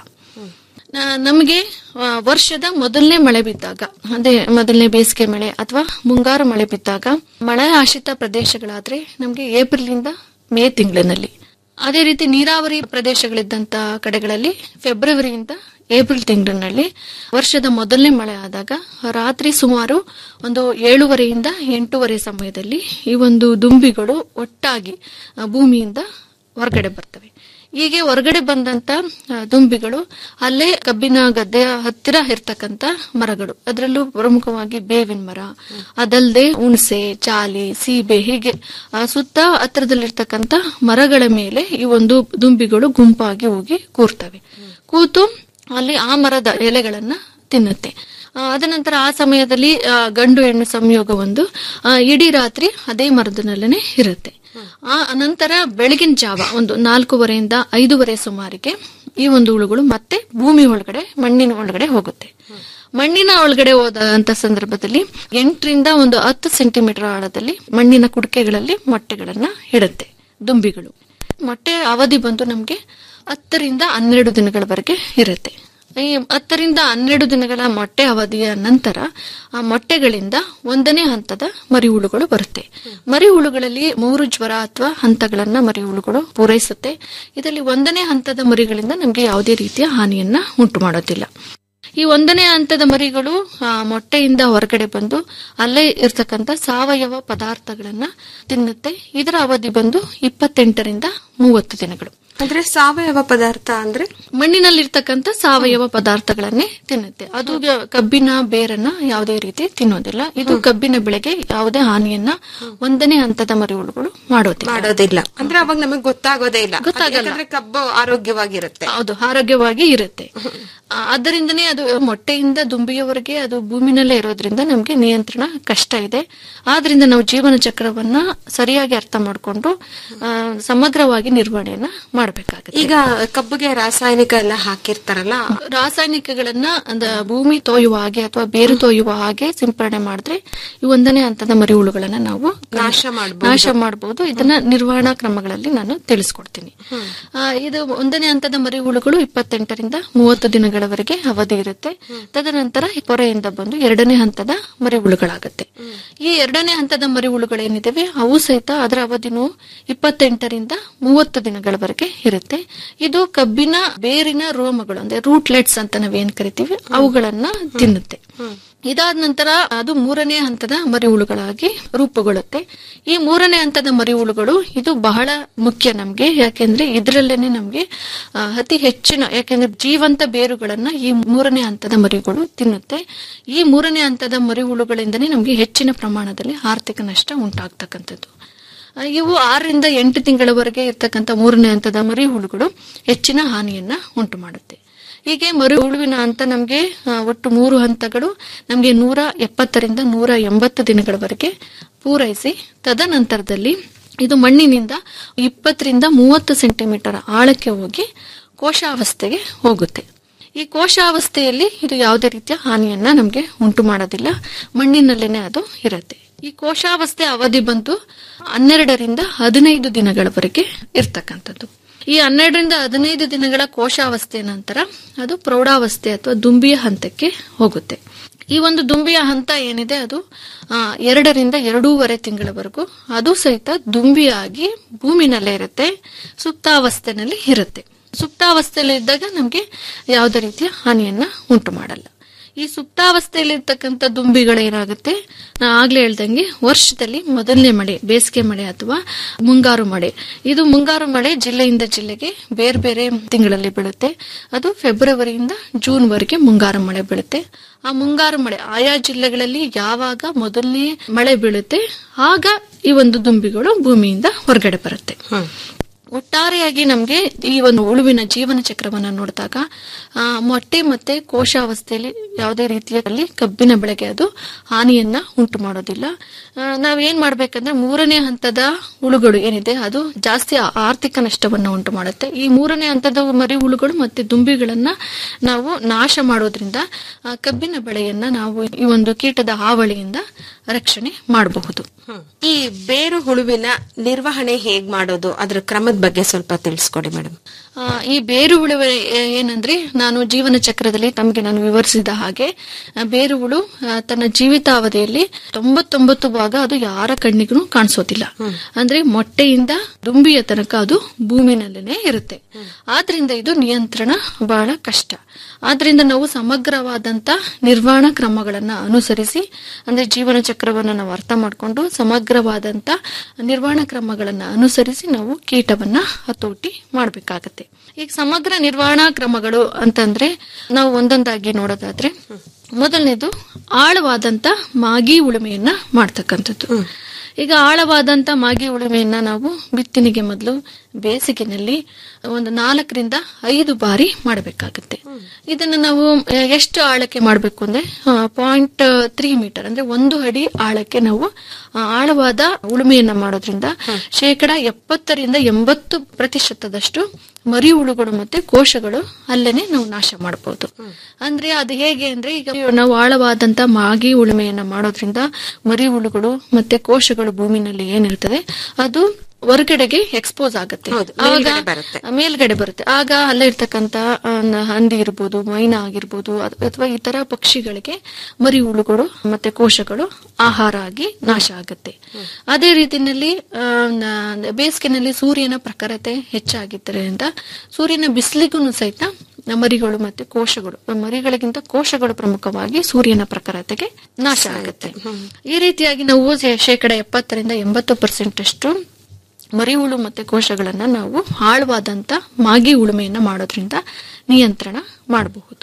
Speaker 13: ನ- ನಮಗೆ ಆ, ವರ್ಷದ ಮೊದಲನೇ ಮಳೆ ಬಿದ್ದಾಗ ಅದೇ ಮೊದಲನೇ ಬೇಸಿಗೆ ಮಳೆ ಅಥವಾ ಮುಂಗಾರು ಮಳೆ ಬಿದ್ದಾಗ ಮಳೆ ಆಶ್ರಿತ ಪ್ರದೇಶಗಳಾದ್ರೆ ನಮಗೆ ಏಪ್ರಿಲ್ ಇಂದ ಮೇ ತಿಂಗಳಿನಲ್ಲಿ ಅದೇ ರೀತಿ ನೀರಾವರಿ ಪ್ರದೇಶಗಳಿದ್ದಂತ ಕಡೆಗಳಲ್ಲಿ ಫೆಬ್ರವರಿಯಿಂದ ಏಪ್ರಿಲ್ ತಿಂಗಳಿನಲ್ಲಿ ವರ್ಷದ ಮೊದಲನೇ ಮಳೆ ಆದಾಗ ರಾತ್ರಿ ಸುಮಾರು ಒಂದು ಏಳುವರೆಯಿಂದ ಎಂಟೂವರೆ ಸಮಯದಲ್ಲಿ ಈ ಒಂದು ದುಂಬಿಗಳು ಒಟ್ಟಾಗಿ ಆ, ಭೂಮಿಯಿಂದ ಹೊರಗಡೆ ಬರ್ತವೆ ಹೀಗೆ ಹೊರಗಡೆ ಬಂದಂತ ಆ, ದುಂಬಿಗಳು ಅಲ್ಲೇ ಕಬ್ಬಿನ ಗದ್ದೆಯ ಹತ್ತಿರ ಇರ್ತಕ್ಕಂತ ಮರಗಳು ಅದರಲ್ಲೂ ಪ್ರಮುಖವಾಗಿ ಬೇವಿನ ಮರ ಅದಲ್ಲದೆ ಹುಣಸೆ ಚಾಲಿ ಸೀಬೆ ಹೀಗೆ ಆ, ಸುತ್ತ ಹತ್ತಿರದಲ್ಲಿರ್ತಕ್ಕಂತ ಮರಗಳ ಮೇಲೆ ಈ ಒಂದು ದುಂಬಿಗಳು ಗುಂಪಾಗಿ ಹೋಗಿ ಕೂರ್ತವೆ ಕೂತು ಅಲ್ಲಿ ಆ ಮರದ ಎಲೆಗಳನ್ನ ತಿನ್ನುತ್ತೆ ಆ, ಅದ ನಂತರ ಆ ಸಮಯದಲ್ಲಿ ಆ, ಗಂಡು ಹೆಣ್ಣು ಸಂಯೋಗ ಒಂದು ಆ, ಇಡೀ ರಾತ್ರಿ ಅದೇ ಮರದನಲ್ಲೇ ಇರುತ್ತೆ ಆ ನಂತರ ಬೆಳಗಿನ ಜಾವ ಒಂದು ನಾಲ್ಕೂವರೆಯಿಂದ ಐದೂವರೆ ಸುಮಾರಿಗೆ ಈ ಒಂದು ಹುಳುಗಳು ಮತ್ತೆ ಭೂಮಿ ಒಳಗಡೆ ಮಣ್ಣಿನ ಒಳಗಡೆ ಹೋಗುತ್ತೆ ಮಣ್ಣಿನ ಒಳಗಡೆ ಹೋದಂತ ಸಂದರ್ಭದಲ್ಲಿ ಎಂಟರಿಂದ ಒಂದು ಹತ್ತು ಸೆಂಟಿಮೀಟರ್ ಆಳದಲ್ಲಿ ಮಣ್ಣಿನ ಕುಡಿಕೆಗಳಲ್ಲಿ ಮೊಟ್ಟೆಗಳನ್ನ ಇಡುತ್ತೆ ದುಂಬಿಗಳು ಮೊಟ್ಟೆ ಅವಧಿ ಬಂದು ನಮ್ಗೆ ಹತ್ತರಿಂದ ಹನ್ನೆರಡು ದಿನಗಳವರೆಗೆ ಇರುತ್ತೆ ಈ ಹತ್ತರಿಂದ ಹನ್ನೆರಡು ದಿನಗಳ ಮೊಟ್ಟೆ ಅವಧಿಯ ನಂತರ ಆ ಮೊಟ್ಟೆಗಳಿಂದ ಒಂದನೇ ಹಂತದ ಮರಿಹುಳುಗಳು ಬರುತ್ತೆ ಮರಿಹುಳುಗಳಲ್ಲಿ ಮೂರು ಜ್ವರ ಅಥವಾ ಹಂತಗಳನ್ನ ಮರಿಹುಳುಗಳು ಪೂರೈಸುತ್ತೆ ಇದರಲ್ಲಿ ಒಂದನೇ ಹಂತದ ಮರಿಗಳಿಂದ ನಮಗೆ ಯಾವುದೇ ರೀತಿಯ ಹಾನಿಯನ್ನ ಉಂಟು ಮಾಡೋದಿಲ್ಲ ಈ ಒಂದನೇ ಹಂತದ ಮರಿಗಳು ಆ, ಮೊಟ್ಟೆಯಿಂದ ಹೊರಗಡೆ ಬಂದು ಅಲ್ಲೇ ಇರ್ತಕ್ಕಂಥ ಸಾವಯವ ಪದಾರ್ಥಗಳನ್ನ ತಿನ್ನುತ್ತೆ ಇದರ ಅವಧಿ ಬಂದು ಇಪ್ಪತ್ತೆಂಟರಿಂದ ಮೂವತ್ತು ದಿನಗಳು
Speaker 1: ಅಂದ್ರೆ ಸಾವಯವ ಪದಾರ್ಥ ಅಂದ್ರೆ
Speaker 13: ಮಣ್ಣಿನಲ್ಲಿರ್ತಕ್ಕಂಥ ಸಾವಯವ ಪದಾರ್ಥಗಳನ್ನೇ ತಿನ್ನುತ್ತೆ ಅದು ಗ- ಕಬ್ಬಿನ ಬೇರನ್ನ ಯಾವುದೇ ರೀತಿ ತಿನ್ನೋದಿಲ್ಲ ಇದು ಕಬ್ಬಿನ ಬೆಳೆಗೆ ಯಾವುದೇ ಹಾನಿಯನ್ನ ಒಂದನೇ ಹಂತದ ಮರಿಹುಳುಗಳು ಮಾಡೋದಿಲ್ಲ
Speaker 1: ಮಾಡೋದಿಲ್ಲ ಅಂದ್ರೆ ಅವಾಗ ನಮಗೆ ಗೊತ್ತಾಗೋದೇ ಇಲ್ಲ
Speaker 13: ಗೊತ್ತಾಗಲ್ಲ.
Speaker 1: ಯಾಕಂದ್ರೆ ಕಬ್ಬು ಆರೋಗ್ಯವಾಗಿರುತ್ತೆ
Speaker 13: ಹೌದು ಆರೋಗ್ಯವಾಗಿ ಇರುತ್ತೆ ಆ, ಆದ್ದರಿಂದನೇ ಅದು ಮೊಟ್ಟೆಯಿಂದ ದುಂಬಿಯವರೆಗೆ ಅದು ಭೂಮಿನಲ್ಲೇ ಇರೋದ್ರಿಂದ ನಮ್ಗೆ ನಿಯಂತ್ರಣ ಕಷ್ಟ ಇದೆ ಆದ್ರಿಂದ ನಾವು ಜೀವನ ಚಕ್ರವನ್ನ ಸರಿಯಾಗಿ ಅರ್ಥ ಮಾಡಿಕೊಂಡು ಸಮಗ್ರವಾಗಿ ನಿರ್ವಹಣೆಯನ್ನ ಮಾಡಬೇಕಾಗುತ್ತೆ
Speaker 1: ಈಗ ಕಬ್ಬಿಗೆ ರಾಸಾಯನಿಕ ಎಲ್ಲ ಹಾಕಿರ್ತಾರಲ್ಲ
Speaker 13: ರಾಸಾಯನಿಕಗಳನ್ನ ಅಂದ ಭೂಮಿ ತೋಯುವ ಹಾಗೆ ಅಥವಾ ಬೇರು ತೋಯುವ ಹಾಗೆ ಸಿಂಪರಣೆ ಮಾಡಿದ್ರೆ ಈ ಒಂದನೇ ಹಂತದ ಮರಿಹುಳುಗಳನ್ನ ನಾವು
Speaker 1: ನಾಶ ಮಾಡ್ಬೋದು.
Speaker 13: ನಾಶ ಮಾಡಬಹುದು ಇದನ್ನ ನಿರ್ವಹಣಾ ಕ್ರಮಗಳಲ್ಲಿ ನಾನು ತಿಳಿಸ್ಕೊಡ್ತೀನಿ ಆ, ಇದು ಒಂದನೇ ಹಂತದ ಮರಿಹುಳುಗಳು ಇಪ್ಪತ್ತೆಂಟರಿಂದ ಮೂವತ್ತು ದಿನಗಳವರೆಗೆ ಅವಧಿ ಇರುತ್ತೆ ತದನಂತರ ಪೊರೆಯಿಂದ ಬಂದು ಎರಡನೇ ಹಂತದ ಮರಿಹುಳುಗಳಾಗುತ್ತೆ ಈ ಎರಡನೇ ಹಂತದ ಮರಿಹುಳುಗಳೇನಿದಾವೆ ಅವು ಸಹಿತ ಅದರ ಅವಧಿನೂ ಇಪ್ಪತ್ತೆಂಟರಿಂದ ಮೂವತ್ತು ದಿನಗಳವರೆಗೆ ಇರುತ್ತೆ ಇದು ಕಬ್ಬಿನ ಬೇರಿನ ರೋಮಗಳು ಅಂದ್ರೆ ರೂಟ್ಲೆಟ್ಸ್ ಅಂತ ನಾವೇನ್ ಕರಿತೀವಿ ಅವುಗಳನ್ನ ತಿನ್ನುತ್ತೆ ಇದಾದ ನಂತರ ಅದು ಮೂರನೇ ಹಂತದ ಮರಿಹುಳುಗಳಾಗಿ ರೂಪುಗೊಳ್ಳುತ್ತೆ ಈ ಮೂರನೇ ಹಂತದ ಮರಿಹುಳುಗಳು ಇದು ಬಹಳ ಮುಖ್ಯ ನಮ್ಗೆ ಯಾಕೆಂದ್ರೆ ಇದರಲ್ಲೇನೆ ನಮ್ಗೆ ಆ, ಅತಿ ಹೆಚ್ಚಿನ ಯಾಕೆಂದ್ರೆ ಜೀವಂತ ಬೇರುಗಳನ್ನ ಈ ಮೂರನೇ ಹಂತದ ಮರಿಗಳು ತಿನ್ನುತ್ತೆ ಈ ಮೂರನೇ ಹಂತದ ಮರಿಹುಳುಗಳಿಂದನೇ ನಮ್ಗೆ ಹೆಚ್ಚಿನ ಪ್ರಮಾಣದಲ್ಲಿ ಆರ್ಥಿಕ ನಷ್ಟ ಉಂಟಾಗ್ತಕ್ಕಂಥದ್ದು ಆ, ಇವು ಆರರಿಂದ ಎಂಟು ತಿಂಗಳವರೆಗೆ ಇರ್ತಕ್ಕಂಥ ಮೂರನೇ ಹಂತದ ಮರಿಹುಳುಗಳು ಹೆಚ್ಚಿನ ಹಾನಿಯನ್ನ ಉಂಟು ಮಾಡುತ್ತೆ ಹೀಗೆ ಮರಿ ಹುಳುವಿನ ಹಂತ ನಮ್ಗೆ ಆ, ಒಟ್ಟು ಮೂರು ಹಂತಗಳು ನಮ್ಗೆ ನೂರ ಎಪ್ಪತ್ತರಿಂದ ನೂರ ಎಂಬತ್ತು ದಿನಗಳವರೆಗೆ ಪೂರೈಸಿ ತದನಂತರದಲ್ಲಿ ಇದು ಮಣ್ಣಿನಿಂದ ಇಪ್ಪತ್ತರಿಂದ ಮೂವತ್ತು ಸೆಂಟಿಮೀಟರ್ ಆಳಕ್ಕೆ ಹೋಗಿ ಕೋಶಾವಸ್ಥೆಗೆ ಹೋಗುತ್ತೆ ಈ ಕೋಶಾವಸ್ಥೆಯಲ್ಲಿ ಇದು ಯಾವುದೇ ರೀತಿಯ ಹಾನಿಯನ್ನ ನಮ್ಗೆ ಉಂಟು ಮಾಡೋದಿಲ್ಲ ಮಣ್ಣಿನಲ್ಲೇನೆ ಅದು ಇರುತ್ತೆ ಈ ಕೋಶಾವಸ್ಥೆ ಅವಧಿ ಬಂದು ಹನ್ನೆರಡರಿಂದ ಹದಿನೈದು ದಿನಗಳವರೆಗೆ ಇರ್ತಕ್ಕಂಥದ್ದು ಈ ಹನ್ನೆರಡರಿಂದ ಹದಿನೈದು ದಿನಗಳ ಕೋಶಾವಸ್ಥೆ ನಂತರ ಅದು ಪ್ರೌಢಾವಸ್ಥೆ ಅಥವಾ ದುಂಬಿಯ ಹಂತಕ್ಕೆ ಹೋಗುತ್ತೆ ಈ ಒಂದು ದುಂಬಿಯ ಹಂತ ಏನಿದೆ ಅದು ಆ, ಎರಡರಿಂದ ಎರಡೂವರೆ ತಿಂಗಳವರೆಗೂ ಅದು ಸಹಿತ ದುಂಬಿಯಾಗಿ ಭೂಮಿನಲ್ಲೇ ಇರುತ್ತೆ ಸುಪ್ತಾವಸ್ಥೆನಲ್ಲಿ ಇರುತ್ತೆ ಸುಪ್ತಾವಸ್ಥೆಯಲ್ಲಿ ಇದ್ದಾಗ ನಮಗೆ ಯಾವುದೇ ರೀತಿಯ ಹಾನಿಯನ್ನ ಉಂಟು ಮಾಡಲ್ಲ ಈ ಸುಪ್ತಾವಸ್ಥೆಯಲ್ಲಿರ್ತಕ್ಕಂಥ ದುಂಬಿಗಳೇನಾಗುತ್ತೆ ನಾ ಆಗ್ಲೇ ಹೇಳ್ದಂಗೆ ವರ್ಷದಲ್ಲಿ ಮೊದಲನೇ ಮಳೆ ಬೇಸಿಗೆ ಮಳೆ ಅಥವಾ ಮುಂಗಾರು ಮಳೆ ಇದು ಮುಂಗಾರು ಮಳೆ ಜಿಲ್ಲೆಯಿಂದ ಜಿಲ್ಲೆಗೆ ಬೇರೆ ಬೇರೆ ತಿಂಗಳಲ್ಲಿ ಬೀಳುತ್ತೆ ಅದು ಫೆಬ್ರವರಿಯಿಂದ ಜೂನ್ ವರೆಗೆ ಮುಂಗಾರು ಮಳೆ ಬೀಳುತ್ತೆ ಆ ಮುಂಗಾರು ಮಳೆ ಆಯಾ ಜಿಲ್ಲೆಗಳಲ್ಲಿ ಯಾವಾಗ ಮೊದಲನೇ ಮಳೆ ಬೀಳುತ್ತೆ ಆಗ ಈ ಒಂದು ದುಂಬಿಗಳು ಭೂಮಿಯಿಂದ ಹೊರಗಡೆ ಬರುತ್ತೆ ಒಟ್ಟಾರೆಯಾಗಿ ನಮ್ಗೆ ಈ ಒಂದು ಉಳುವಿನ ಜೀವನ ಚಕ್ರವನ್ನ ನೋಡಿದಾಗ ಆ, ಮೊಟ್ಟೆ ಮತ್ತೆ ಕೋಶಾವಸ್ಥೆಯಲ್ಲಿ ಯಾವುದೇ ರೀತಿಯಲ್ಲಿ ಕಬ್ಬಿನ ಬೆಳೆಗೆ ಅದು ಹಾನಿಯನ್ನ ಉಂಟು ಮಾಡೋದಿಲ್ಲ ಆ, ನಾವೇನ್ ಮಾಡ್ಬೇಕಂದ್ರೆ ಮೂರನೇ ಹಂತದ ಹುಳುಗಳು ಏನಿದೆ ಅದು ಜಾಸ್ತಿ ಆರ್ಥಿಕ ನಷ್ಟವನ್ನ ಉಂಟು ಮಾಡುತ್ತೆ ಈ ಮೂರನೇ ಹಂತದ ಮರಿ ಹುಳುಗಳು ಮತ್ತೆ ದುಂಬಿಗಳನ್ನ ನಾವು ನಾಶ ಮಾಡೋದ್ರಿಂದ ಆ, ಕಬ್ಬಿನ ಬೆಳೆಯನ್ನ ನಾವು ಈ ಒಂದು ಕೀಟದ ಹಾವಳಿಯಿಂದ ರಕ್ಷಣೆ ಮಾಡಬಹುದು
Speaker 1: ಈ ಬೇರು ಹುಳುವಿನ ನಿರ್ವಹಣೆ ಹೇಗ್ ಮಾಡೋದು ಅದ್ರ ಕ್ರಮದ ಬಗ್ಗೆ ಸ್ವಲ್ಪ ತಿಳಿಸ್ಕೊಡಿ ಮೇಡಮ್
Speaker 13: ಆ, ಈ ಬೇರು ಹುಳು ಏ- ಏನಂದ್ರೆ ನಾನು ಜೀವನ ಚಕ್ರದಲ್ಲಿ ತಮಗೆ ನಾನು ವಿವರಿಸಿದ ಹಾಗೆ ಆ, ಬೇರು ಹುಳು ಆ, ತನ್ನ ಜೀವಿತಾವಧಿಯಲ್ಲಿ ತೊಂಬತ್ತೊಂಬತ್ತು ಭಾಗ ಅದು ಯಾರ ಕಣ್ಣಿಗೂ ಕಾಣಿಸೋದಿಲ್ಲ ಅಂದ್ರೆ ಮೊಟ್ಟೆಯಿಂದ ದುಂಬಿಯ ತನಕ ಅದು ಭೂಮಿನಲ್ಲೇನೆ ಇರುತ್ತೆ ಆದ್ರಿಂದ ಇದು ನಿಯಂತ್ರಣ ಬಹಳ ಕಷ್ಟ ಆದ್ರಿಂದ ನಾವು ಸಮಗ್ರವಾದಂತ ನಿರ್ವಹಣಾ ಕ್ರಮಗಳನ್ನ ಅನುಸರಿಸಿ ಅಂದ್ರೆ ಜೀವನ ಚಕ್ರವನ್ನ ನಾವು ಅರ್ಥ ಮಾಡಿಕೊಂಡು ಸಮಗ್ರವಾದಂತ ನಿರ್ವಹಣಾ ಕ್ರಮಗಳನ್ನ ಅನುಸರಿಸಿ ನಾವು ಕೀಟವನ್ನ ಹತೋಟಿ ಮಾಡಬೇಕಾಗತ್ತೆ ಈಗ ಸಮಗ್ರ ನಿರ್ವಹಣಾ ಕ್ರಮಗಳು ಅಂತಂದ್ರೆ ನಾವು ಒಂದೊಂದಾಗಿ ನೋಡೋದಾದ್ರೆ ಮೊದಲನೇದು ಆಳವಾದಂತ ಮಾಗಿ ಉಳುಮೆಯನ್ನ ಮಾಡ್ತಕ್ಕಂಥದ್ದು ಈಗ ಆಳವಾದಂತ ಮಾಗಿ ಉಳುಮೆಯನ್ನ ನಾವು ಬಿತ್ತನೆಗೆ ಮೊದಲು ಬೇಸಿಗೆನಲ್ಲಿ ಒಂದು ನಾಲ್ಕರಿಂದ ಐದು ಬಾರಿ ಮಾಡಬೇಕಾಗುತ್ತೆ ಇದನ್ನ ನಾವು ಆ, ಎಷ್ಟು ಆಳಕ್ಕೆ ಮಾಡಬೇಕು ಅಂದ್ರೆ ಪಾಯಿಂಟ್ ತ್ರೀ ಮೀಟರ್ ಅಂದ್ರೆ ಒಂದು ಅಡಿ ಆಳಕ್ಕೆ ನಾವು ಆ, ಆಳವಾದ ಉಳುಮೆಯನ್ನ ಮಾಡೋದ್ರಿಂದ ಶೇಕಡ ಎಪ್ಪತ್ತರಿಂದ ಎಂಬತ್ತು ಪ್ರತಿಶತದಷ್ಟು ಮರಿ ಹುಳುಗಳು ಮತ್ತೆ ಕೋಶಗಳು ಅಲ್ಲೇನೆ ನಾವು ನಾಶ ಮಾಡಬಹುದು ಅಂದ್ರೆ ಅದು ಹೇಗೆ ಅಂದ್ರೆ ಈಗ ನಾವು ಆಳವಾದಂತ ಮಾಗಿ ಉಳುಮೆಯನ್ನ ಮಾಡೋದ್ರಿಂದ ಮರಿ ಹುಳುಗಳು ಮತ್ತೆ ಕೋಶಗಳು ಭೂಮಿನಲ್ಲಿ ಏನಿರ್ತದೆ ಅದು ಹೊರಗಡೆಗೆ ಎಕ್ಸ್ಪೋಸ್ ಆಗುತ್ತೆ ಆವಾಗ
Speaker 1: ಮೇಲ್ಗಡೆ ಬರುತ್ತೆ.
Speaker 13: ಮೇಲ್ಗಡೆ ಬರುತ್ತೆ ಆಗ ಅಲ್ಲೇ ಇರ್ತಕ್ಕಂತ ಆ, ನ- ಹಂದಿ ಇರ್ಬೋದು ಮೈನಾ ಆಗಿರ್ಬೋದು ಅದ್- ಅಥವಾ ಇತರ ಪಕ್ಷಿಗಳಿಗೆ ಮರಿ ಹುಳುಗಳು ಮತ್ತೆ ಕೋಶಗಳು ಆಹಾರ ಆಗಿ ನಾಶ ಆಗುತ್ತೆ ಅದೇ ರೀತಿನಲ್ಲಿ ಆ, ನ- ಬೇಸಿಗೆನಲ್ಲಿ ಸೂರ್ಯನ ಪ್ರಖರತೆ ಹೆಚ್ಚಾಗಿದ್ದರಿಂದ ಸೂರ್ಯನ ಬಿಸಿಲಿಗೂ ಸಹಿತ ಮರಿಗಳು ಮತ್ತೆ ಕೋಶಗಳು ಮರಿಗಳಿಗಿಂತ ಕೋಶಗಳು ಪ್ರಮುಖವಾಗಿ ಸೂರ್ಯನ ಪ್ರಖರತೆಗೆ ನಾಶ ಆಗುತ್ತೆ ಈ ರೀತಿಯಾಗಿ ನಾವು ಶೇ- ಶೇಕಡ ಎಪ್ಪತ್ತರಿಂದ ಎಂಬತ್ತು ಪರ್ಸೆಂಟ್ ಅಷ್ಟು ಮರಿಹುಳು ಮತ್ತೆ ಕೋಶಗಳನ್ನ ನಾವು ಆಳವಾದಂತ ಮಾಗಿ ಉಳುಮೆಯನ್ನ ಮಾಡೋದ್ರಿಂದ ನಿಯಂತ್ರಣ ಮಾಡಬಹುದು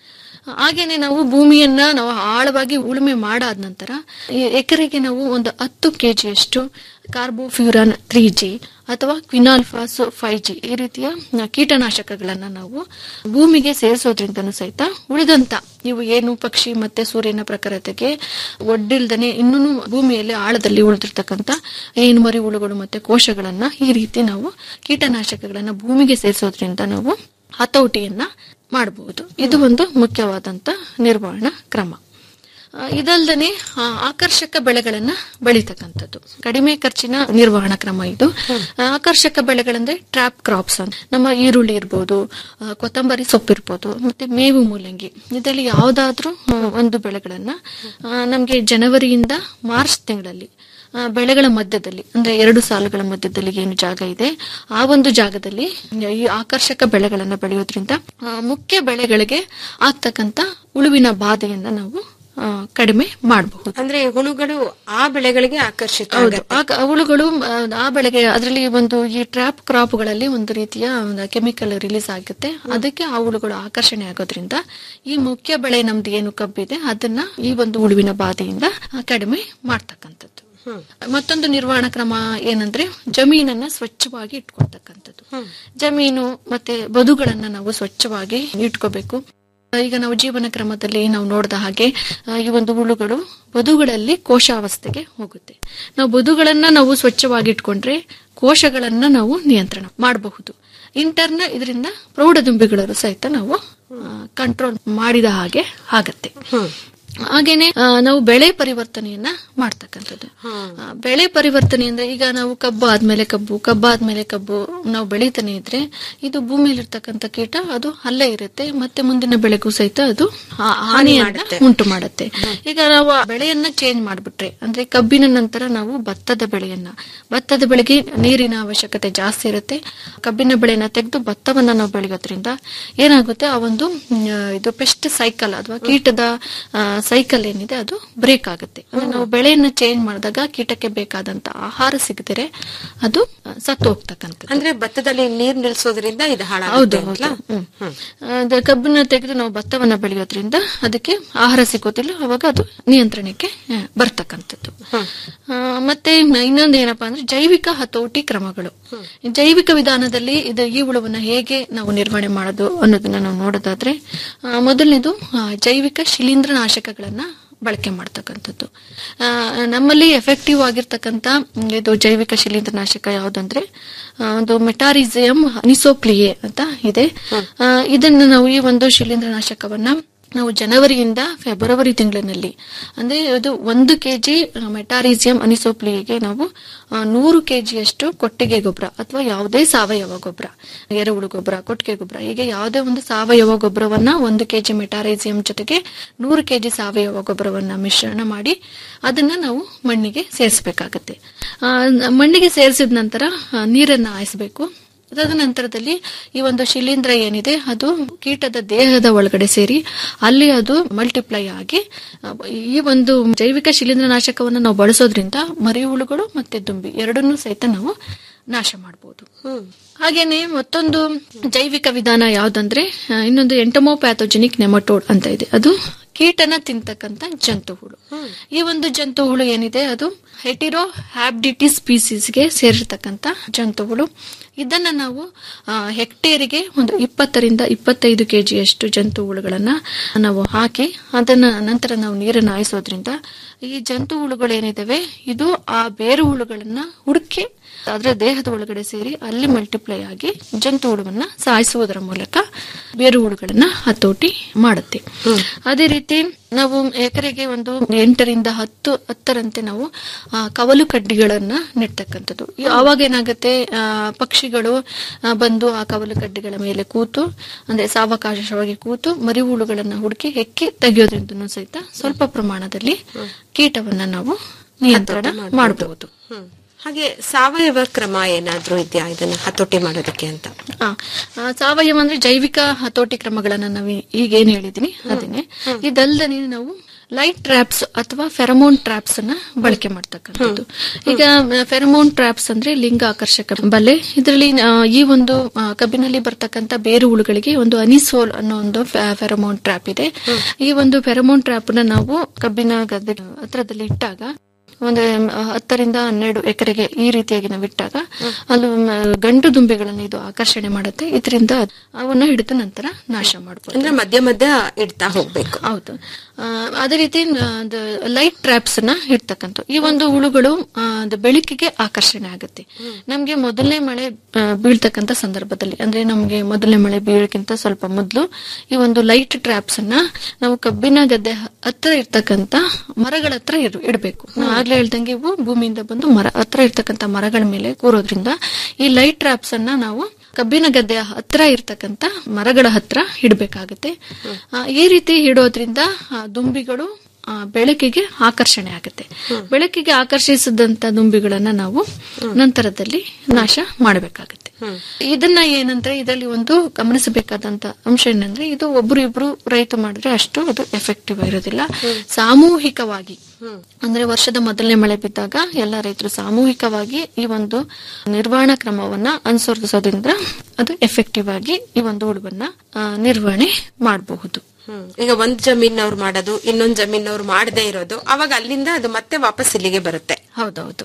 Speaker 13: ಹಾಗೇನೆ ನಾವು ಭೂಮಿಯನ್ನ ನಾವು ಆಳವಾಗಿ ಉಳುಮೆ ಮಾಡಾದ ನಂತರ ಈ ಎಕರೆಗೆ ನಾವು ಒಂದು ಹತ್ತು ಕೆಜಿಯಷ್ಟು ಕಾರ್ಬೋಫ್ಯೂರಾನ್ ತ್ರೀ ಜಿ ಅಥವಾ ಕ್ವಿನಾಲ್ಫಾಸ್ ಫೈವ್ ಜಿ ಈ ರೀತಿಯ ಕೀಟನಾಶಕಗಳನ್ನ ನಾವು ಭೂಮಿಗೆ ಸೇರಿಸೋದ್ರಿಂದನೂ ಸಹಿತ ಉಳಿದಂತ ಇವು ಏನು ಪಕ್ಷಿ ಮತ್ತೆ ಸೂರ್ಯನ ಪ್ರಖರತೆಗೆ ಒಡ್ಡಿಲ್ದನೆ ಇನ್ನೂ ಭೂಮಿಯಲ್ಲಿ ಆಳದಲ್ಲಿ ಉಳಿದಿರ್ತಕ್ಕಂಥ ಏನು ಮರಿ ಹುಳುಗಳು ಮತ್ತೆ ಕೋಶಗಳನ್ನ ಈ ರೀತಿ ನಾವು ಕೀಟನಾಶಕಗಳನ್ನ ಭೂಮಿಗೆ ಸೇರಿಸೋದ್ರಿಂದ ನಾವು ಹತೋಟಿಯನ್ನ ಮಾಡಬಹುದು ಇದು ಒಂದು ಮುಖ್ಯವಾದಂತ ನಿರ್ವಹಣಾ ಕ್ರಮ ಆ, ಇದಲ್ದನೆ ಆ, ಆಕರ್ಷಕ ಬೆಳೆಗಳನ್ನ ಬೆಳೀತಕ್ಕಂಥದ್ದು ಕಡಿಮೆ ಖರ್ಚಿನ ನಿರ್ವಹಣಾ ಕ್ರಮ ಇದು ಆ, ಆಕರ್ಷಕ ಬೆಳೆಗಳಂದ್ರೆ ಟ್ರಾಪ್ ಕ್ರಾಪ್ಸ್ ಅಂತ ನಮ್ಮ ಈರುಳ್ಳಿ ಇರ್ಬೋದು ಆ, ಕೊತ್ತಂಬರಿ ಸೊಪ್ಪು ಇರ್ಬೋದು ಮತ್ತೆ ಮೇವು ಮೂಲಂಗಿ ಇದರಲ್ಲಿ ಯಾವ್ದಾದ್ರೂ ಆ, ಒಂದು ಬೆಳೆಗಳನ್ನ ಆ, ನಮ್ಗೆ ಜನವರಿಯಿಂದ ಮಾರ್ಚ್ ತಿಂಗಳಲ್ಲಿ ಆ, ಬೆಳೆಗಳ ಮಧ್ಯದಲ್ಲಿ ಅಂದ್ರೆ ಎರಡು ಸಾಲುಗಳ ಮಧ್ಯದಲ್ಲಿ ಏನು ಜಾಗ ಇದೆ ಆ ಒಂದು ಜಾಗದಲ್ಲಿ ಈ ಆಕರ್ಷಕ ಬೆಳೆಗಳನ್ನ ಬೆಳೆಯೋದ್ರಿಂದ ಆ, ಮುಖ್ಯ ಬೆಳೆಗಳಿಗೆ ಆಗ್ತಕ್ಕಂತ ಉಳುವಿನ ಬಾಧೆಯನ್ನ ನಾವು ಆ, ಕಡಿಮೆ ಮಾಡಬಹುದು
Speaker 1: ಅಂದ್ರೆ ಹುಳುಗಳು ಆ ಬೆಳೆಗಳಿಗೆ ಆಕರ್ಷಿತ
Speaker 13: ಹೌದು
Speaker 1: ಆಗತ್ತೆ.
Speaker 13: ಆಗ ಹುಳುಗಳು ಆ, ಆ ಬೆಳೆಗೆ ಅದರಲ್ಲಿ ಒಂದು ಈ ಟ್ರಾಪ್ ಕ್ರಾಪ್ಗಳಲ್ಲಿ ಒಂದು ರೀತಿಯ ಕೆಮಿಕಲ್ ರಿಲೀಸ್ ಆಗುತ್ತೆ ಅದಕ್ಕೆ ಆ ಹುಳುಗಳು ಆಕರ್ಷಣೆ ಆಗೋದ್ರಿಂದ ಈ ಮುಖ್ಯ ಬೆಳೆ ನಮ್ದು ಏನು ಕಬ್ಬಿದೆ ಅದನ್ನ ಈ ಒಂದು ಹುಳುವಿನ ಬಾಧೆಯಿಂದ ಆ, ಕಡಿಮೆ ಮಾಡ್ತಕ್ಕಂಥದ್ದು ಮತ್ತೊಂದು ನಿರ್ವಹಣಾ ಕ್ರಮ ಏನಂದ್ರೆ ಜಮೀನನ್ನ ಸ್ವಚ್ಛವಾಗಿ ಇಟ್ಕೊಳ್ತಕ್ಕಂಥದ್ದು ಜಮೀನು ಮತ್ತೆ ಬದುಗಳನ್ನ ನಾವು ಸ್ವಚ್ಛವಾಗಿ ಇಟ್ಕೋಬೇಕು ಈಗ ನಾವು ಜೀವನ ಕ್ರಮದಲ್ಲಿ ನಾವು ನೋಡಿದ ಹಾಗೆ ಆ, ಈ ಒಂದು ಹುಳುಗಳು ಬದುಗಳಲ್ಲಿ ಕೋಶಾವಸ್ಥೆಗೆ ಹೋಗುತ್ತೆ ನಾವು ಬದುಗಳನ್ನ ನಾವು ಸ್ವಚ್ಛವಾಗಿ ಇಟ್ಕೊಂಡ್ರೆ ಕೋಶಗಳನ್ನ ನಾವು ನಿಯಂತ್ರಣ ಮಾಡಬಹುದು ಇಂಟರ್ನ ಇದರಿಂದ ಪ್ರೌಢದುಂಬಿಗಳರು ಸಹಿತ ನಾವು ಕಂಟ್ರೋಲ್ ಮಾಡಿದ ಹಾಗೆ ಆಗತ್ತೆ ಹಾಗೇನೆ ಆ, ನಾವು ಬೆಳೆ ಪರಿವರ್ತನೆಯನ್ನ ಮಾಡ್ತಕ್ಕಂಥದ್ದು ಆ, ಬೆಳೆ ಪರಿವರ್ತನೆ ಅಂದ್ರೆ ಈಗ ನಾವು ಕಬ್ಬು ಆದ್ಮೇಲೆ ಕಬ್ಬು ಕಬ್ಬು ಆದ್ಮೇಲೆ ಕಬ್ಬು ನಾವು ಬೆಳೀತಾನೆ ಇದ್ರೆ ಇದು ಭೂಮಿಯಲ್ಲಿರ್ತಕ್ಕಂಥ ಕೀಟ ಅದು ಅಲ್ಲೇ ಇರುತ್ತೆ ಮತ್ತೆ ಮುಂದಿನ ಬೆಳೆಗೂ ಸಹಿತ ಅದು ಹಾ- ಹಾನಿಯನ್ನ ಉಂಟು ಮಾಡುತ್ತೆ ಈಗ ನಾವು ಆ ಬೆಳೆಯನ್ನ ಚೇಂಜ್ ಮಾಡ್ಬಿಟ್ರೆ ಅಂದ್ರೆ ಕಬ್ಬಿನ ನಂತರ ನಾವು ಭತ್ತದ ಬೆಳೆಯನ್ನ ಭತ್ತದ ಬೆಳೆಗೆ ನೀರಿನ ಅವಶ್ಯಕತೆ ಜಾಸ್ತಿ ಇರುತ್ತೆ ಕಬ್ಬಿನ ಬೆಳೆಯನ್ನ ತೆಗೆದು ಭತ್ತವನ್ನ ನಾವು ಬೆಳೆಯೋದ್ರಿಂದ ಏನಾಗುತ್ತೆ ಆ ಒಂದು ಮ್, ಇದು ಪೆಸ್ಟ್ ಸೈಕಲ್ ಅಥವಾ ಕೀಟದ ಸೈಕಲ್ ಏನಿದೆ ಅದು ಬ್ರೇಕ್ ಆಗುತ್ತೆ ಅಂದ್ರೆ ನಾವು ಬೆಳೆಯನ್ನ ಚೇಂಜ್ ಮಾಡಿದಾಗ ಕೀಟಕ್ಕೆ ಬೇಕಾದಂತ ಆಹಾರ ಸಿಗದಿರೆ ಅದು ಆ, ಸತ್ತು ಹೋಗ್ತಕ್ಕಂಥದ್ದು
Speaker 1: ಅಂದ್ರೆ ಭತ್ತದಲ್ಲಿ ನೀರ್ ನಿಲ್ಸೋದ್ರಿಂದ ಇದು
Speaker 13: ಹೌದು
Speaker 1: ಹಾಳಾಗುತ್ತೆ
Speaker 13: ಹೌದು
Speaker 1: ಅಂತಲಾ?
Speaker 13: ಹ್ಮ್. ಅದು ಕಬ್ಬನ್ನ ತೆಗೆದು ನಾವು ಭತ್ತವನ್ನ ಬೆಳೆಯೋದ್ರಿಂದ ಅದಕ್ಕೆ ಆಹಾರ ಸಿಗೋದಿಲ್ಲ ಅವಾಗ ಅದು ನಿಯಂತ್ರಣಕ್ಕೆ ಆ, ಬರ್ತಕ್ಕಂಥದ್ದು ಆ, ಮತ್ತೆ ಇನ್ನೊಂದು ಏನಪ್ಪಾ ಅಂದ್ರೆ ಜೈವಿಕ ಹತೋಟಿ ಕ್ರಮಗಳು ಜೈವಿಕ ವಿಧಾನದಲ್ಲಿ ಇದು ಈ ಹುಳುವನ್ನ ಹೇಗೆ ನಾವು ನಿರ್ವಹಣೆ ಮಾಡೋದು ಅನ್ನೋದನ್ನ ನಾವು ನೋಡೋದಾದ್ರೆ ಆ, ಮೊದಲನೇದು ಆ, ಜೈವಿಕ ಶಿಲೀಂಧ್ರನಾಶಕಗಳನ್ನ ಬಳಕೆ ಮಾಡ್ತಕ್ಕಂಥದ್ದು ಆ, ನಮ್ಮಲ್ಲಿ ಎಫೆಕ್ಟಿವ್ ಆಗಿರ್ತಕ್ಕಂಥ ಮ್, ಇದು ಜೈವಿಕ ಶಿಲೀಂಧ್ರನಾಶಕ ಯಾವುದಂದ್ರೆ ಆ, ಒಂದು ಮೆಟಾರಿಸಿಯಂ ಅನಿಸೋಪ್ಲಿಯೆ ಅಂತ ಇದೆ ಆ, ಇದನ್ನ ನಾವು ಈ ಒಂದು ಶಿಲೀಂಧ್ರನಾಶಕವನ್ನ ನಾವು ಜನವರಿಯಿಂದ ಫೆಬ್ರವರಿ ತಿಂಗಳಿನಲ್ಲಿ ಅಂದ್ರೆ ಇದು ಒಂದು ಕೆಜಿ ಮೆಟಾರಿಸಿಯಂ ಅನಿಸೋಪ್ಲಿಗೆ ನಾವು ಆ, ನೂರು ಕೆಜಿಯಷ್ಟು ಕೊಟ್ಟಿಗೆ ಗೊಬ್ಬರ ಅಥವಾ ಯಾವುದೇ ಸಾವಯವ ಗೊಬ್ಬರ ಎರೆಹುಳು ಗೊಬ್ಬರ ಕೊಟ್ಟಿಗೆ ಗೊಬ್ಬರ ಹೀಗೆ ಯಾವುದೇ ಒಂದು ಸಾವಯವ ಗೊಬ್ಬರವನ್ನ ಒಂದು ಕೆಜಿ ಮೆಟಾರಿಸಿಯಂ ಜೊತೆಗೆ ನೂರು ಕೆಜಿ ಸಾವಯವ ಗೊಬ್ಬರವನ್ನ ಮಿಶ್ರಣ ಮಾಡಿ ಅದನ್ನ ನಾವು ಮಣ್ಣಿಗೆ ಸೇರಿಸಬೇಕಾಗತ್ತೆ ಮಣ್ಣಿಗೆ ಸೇರಿಸಿದ ನಂತರ ಆ, ನೀರನ್ನ ಹಾಯಿಸಬೇಕು ತದನಂತರದಲ್ಲಿ ಈ ಒಂದು ಶಿಲೀಂಧ್ರ ಏನಿದೆ ಅದು ಕೀಟದ ದೇಹದ ಒಳಗಡೆ ಸೇರಿ ಅಲ್ಲಿ ಅದು ಮಲ್ಟಿಪ್ಲೈ ಆಗಿ ಆ, ಈ ಒಂದು ಜೈವಿಕ ಶಿಲೀಂಧ್ರನಾಶಕವನ್ನು ನಾವು ಬಳಸೋದ್ರಿಂದ ಮರಿಹುಳುಗಳು ಮತ್ತೆ ದುಂಬಿ ಎರಡನ್ನೂ ಸಹಿತ ನಾವು ನಾಶ ಮಾಡಬಹುದು ಹಾಗೇನೆ ಮತ್ತೊಂದು ಜೈವಿಕ ವಿಧಾನ ಯಾವ್ದಂದ್ರೆ ಆ, ಇನ್ನೊಂದು ಎಂಟಮೋಪ್ಯಾಥೋಜೆನಿಕ್ ನೆಮಟೋಡ್ ಅಂತ ಇದೆ ಅದು ಕೀಟನ ತಿಂತಕ್ಕಂತ ಜಂತು ಹುಳು ಈ ಒಂದು ಜಂತು ಹುಳು ಏನಿದೆ ಅದು ಹೆಟಿರೋ ಹ್ಯಾಬ್ಡಿಟಿಸ್ ಸ್ಪೀಸೀಸ್ಗೆ ಸೇರಿರ್ತಕ್ಕಂತ ಜಂತು ಹುಳು ಇದನ್ನ ನಾವು ಆ, ಹೆಕ್ಟೇರಿಗೆ ಒಂದು ಇಪ್ಪತ್ತರಿಂದ ಇಪ್ಪತ್ತೈದು ಕೆಜಿಯಷ್ಟು ಜಂತು ಹುಳುಗಳನ್ನ ನಾವು ಹಾಕಿ ಅದನ್ನ ನಂತರ ನಾವು ನೀರನ್ನು ಹಾಯಿಸೋದ್ರಿಂದ ಈ ಜಂತು ಹುಳುಗಳು ಏನಿದಾವೆ ಇದು ಆ ಬೇರು ಹುಳುಗಳನ್ನ ಹುಡುಕಿ ಅದರ ದೇಹದ ಒಳಗಡೆ ಸೇರಿ ಅಲ್ಲಿ ಮಲ್ಟಿಪ್ಲೈ ಆಗಿ ಜಂತು ಹುಳುವನ್ನ ಸಾಯಿಸುವುದರ ಮೂಲಕ ಬೇರು ಹುಳುಗಳನ್ನ ಹತೋಟಿ ಮಾಡುತ್ತೆ ಅದೇ ರೀತಿ ನಾವು ಎಕರೆಗೆ ಒಂದು ಎಂಟರಿಂದ ಹತ್ತು ಹತ್ತರಂತೆ ನಾವು ಆ, ಕವಲು ಕಡ್ಡಿಗಳನ್ನ ನೆಡ್ತಕ್ಕಂಥದ್ದು ಈ- ಆವಾಗ ಏನಾಗುತ್ತೆ ಆ, ಪಕ್ಷಿಗಳು ಆ, ಬಂದು ಆ ಕವಲು ಕಡ್ಡಿಗಳ ಮೇಲೆ ಕೂತು ಅಂದ್ರೆ ಸಾವಕಾಶವಾಗಿ ಕೂತು ಮರಿ ಹುಳುಗಳನ್ನ ಹುಡುಕಿ ಹೆಕ್ಕಿ ತೆಗೆಯೋದ್ರಿಂದ ಸಹಿತ ಸ್ವಲ್ಪ ಪ್ರಮಾಣದಲ್ಲಿ ಕೀಟವನ್ನ ನಾವು ನಿಯಂತ್ರಣ ಮಾಡಬಹುದು
Speaker 1: ಹ್ಮ್. ಹಾಗೆ ಸಾವಯವ ಕ್ರಮ ಏನಾದ್ರೂ ಇದೆಯಾ ಇದನ್ನ ಹತೋಟಿ ಮಾಡೋದಕ್ಕೆ ಅಂತ
Speaker 13: ಆ, ಆ, ಸಾವಯವ ಅಂದ್ರೆ ಜೈವಿಕ ಹತೋಟಿ ಕ್ರಮಗಳನ್ನ ನಾವು ಈಗ ಏನ್ ಹೇಳಿದೀನಿ ಅದನ್ನೇ ಇದಲ್ದನೆ ನಾವು ಲೈಟ್ ಟ್ರ್ಯಾಪ್ಸ್ ಅಥವಾ ಫೆರಮೋನ್ ಟ್ರ್ಯಾಪ್ಸ್ ಅನ್ನ ಬಳಕೆ ಮಾಡ್ತಕ್ಕಂಥದ್ದು ಈಗ ಫೆರಮೋನ್ ಟ್ರ್ಯಾಪ್ಸ್ ಅಂದ್ರೆ ಲಿಂಗ ಆಕರ್ಷಕ ಬಲೆ ಇದರಲ್ಲಿ ಈ ಒಂದು ಆ, ಕಬ್ಬಿನಲ್ಲಿ ಬರ್ತಕ್ಕಂಥ ಬೇರು ಹುಳುಗಳಿಗೆ ಒಂದು ಅನಿಸೋಲ್ ಅನ್ನೋ ಒಂದು ಫೆರಮೋನ್ ಟ್ರ್ಯಾಪ್ ಇದೆ ಈ ಒಂದು ಫೆರಮೋನ್ ಟ್ರ್ಯಾಪ್ ನ ನಾವು ಕಬ್ಬಿನ ಗದ್ದೆ ಹತ್ರದಲ್ಲಿ ಇಟ್ಟಾಗ ಒಂದು ಮ್, ಹತ್ತರಿಂದ ಹನ್ನೆರಡು ಎಕರೆಗೆ ಈ ರೀತಿಯಾಗಿ ನಾವು ಇಟ್ಟಾಗ ಅಲ್ಲಿ ಮ್, ಗಂಡು ದುಂಬಿಗಳನ್ನು ಇದು ಆಕರ್ಷಣೆ ಮಾಡುತ್ತೆ ಇದರಿಂದ ಅವನ್ನ ಹಿಡಿದು ನಂತರ ನಾಶ ಮಾಡಬಹುದು
Speaker 1: ಅಂದ್ರೆ ಮಧ್ಯ ಮಧ್ಯ ಇಡ್ತಾ ಹೋಗ್ಬೇಕು
Speaker 13: ಹೌದು ಆ, ಅದೇ ರೀತಿ ಲೈಟ್ ಟ್ರ್ಯಾಪ್ಸ್ ನ ಇಡ್ತಕ್ಕಂಥ ಈ ಒಂದು ಹುಳುಗಳು ಆ, ಅದು ಬೆಳಕಿಗೆ ಆಕರ್ಷಣೆ ಆಗುತ್ತೆ ನಮ್ಗೆ ಮೊದಲನೇ ಮಳೆ ಆ, ಬೀಳ್ತಕ್ಕಂಥ ಸಂದರ್ಭದಲ್ಲಿ ಅಂದ್ರೆ ನಮ್ಗೆ ಮೊದಲನೇ ಮಳೆ ಬೀಳಕ್ಕಿಂತ ಸ್ವಲ್ಪ ಮೊದಲು ಈ ಒಂದು ಲೈಟ್ ಟ್ರ್ಯಾಪ್ಸ್ ಅನ್ನ ನಾವು ಕಬ್ಬಿನ ಗದ್ದೆ ಹ- ಹತ್ರ ಇರ್ತಕ್ಕಂಥ ಮರಗಳ ಹತ್ರ ಇಡ್- ಇಡ್ಬೇಕು ನಾನು ಆಗ್ಲೇ ಹೇಳ್ದಂಗೆ ಇವು ಭೂಮಿಯಿಂದ ಬಂದು ಮರ ಹತ್ರ ಇರ್ತಕ್ಕಂಥ ಮರಗಳ ಮೇಲೆ ಕೂರೋದ್ರಿಂದ ಈ ಲೈಟ್ ಟ್ರ್ಯಾಪ್ಸ್ ಅನ್ನ ನಾವು ಕಬ್ಬಿನ ಗದ್ದೆಯ ಹತ್ರ ಇರ್ತಕ್ಕಂಥ ಮರಗಳ ಹತ್ರ ಇಡಬೇಕಾಗುತ್ತೆ ಈ ರೀತಿ ಇಡೋದ್ರಿಂದ ಆ, ದುಂಬಿಗಳು ಆ, ಬೆಳಕಿಗೆ ಆಕರ್ಷಣೆ ಆಗುತ್ತೆ ಬೆಳಕಿಗೆ ಆಕರ್ಷಿಸಿದಂತ ದುಂಬಿಗಳನ್ನ ನಾವು ನಂತರದಲ್ಲಿ ನಾಶ ಮಾಡಬೇಕಾಗುತ್ತೆ ಇದನ್ನ ಏನಂದ್ರೆ ಇದರಲ್ಲಿ ಒಂದು ಗಮನಿಸಬೇಕಾದಂತ ಅಂಶ ಏನಂದ್ರೆ ಇದು ಒಬ್ರು ಇಬ್ರು ರೈತ ಮಾಡಿದ್ರೆ ಅಷ್ಟು ಅದು ಎಫೆಕ್ಟಿವ್ ಇರೋದಿಲ್ಲ ಸಾಮೂಹಿಕವಾಗಿ ಅಂದ್ರೆ ವರ್ಷದ ಮೊದಲನೇ ಮಳೆ ಬಿದ್ದಾಗ ಎಲ್ಲ ರೈತರು ಸಾಮೂಹಿಕವಾಗಿ ಈ ಒಂದು ನಿರ್ವಹಣಾ ಕ್ರಮವನ್ನ ಅನುಸರಿಸೋದ್ರಿಂದ ಅದು ಎಫೆಕ್ಟಿವ್ ಆಗಿ ಈ ಒಂದು ಹುಳುವನ್ನ ಆ, ನಿರ್ವಹಣೆ ಮಾಡಬಹುದು
Speaker 1: ಹ್ಮ್. ಈಗ ಒಂದ್ ಜಮೀನವ್ರು ಮಾಡೋದು ಇನ್ನೊಂದ್ ಜಮೀನವ್ರು ಮಾಡದೇ ಇರೋದು ಅವಾಗ ಅಲ್ಲಿಂದ ಅದು ಮತ್ತೆ ವಾಪಸ್ ಇಲ್ಲಿಗೆ ಬರುತ್ತೆ
Speaker 13: ಹೌದೌದು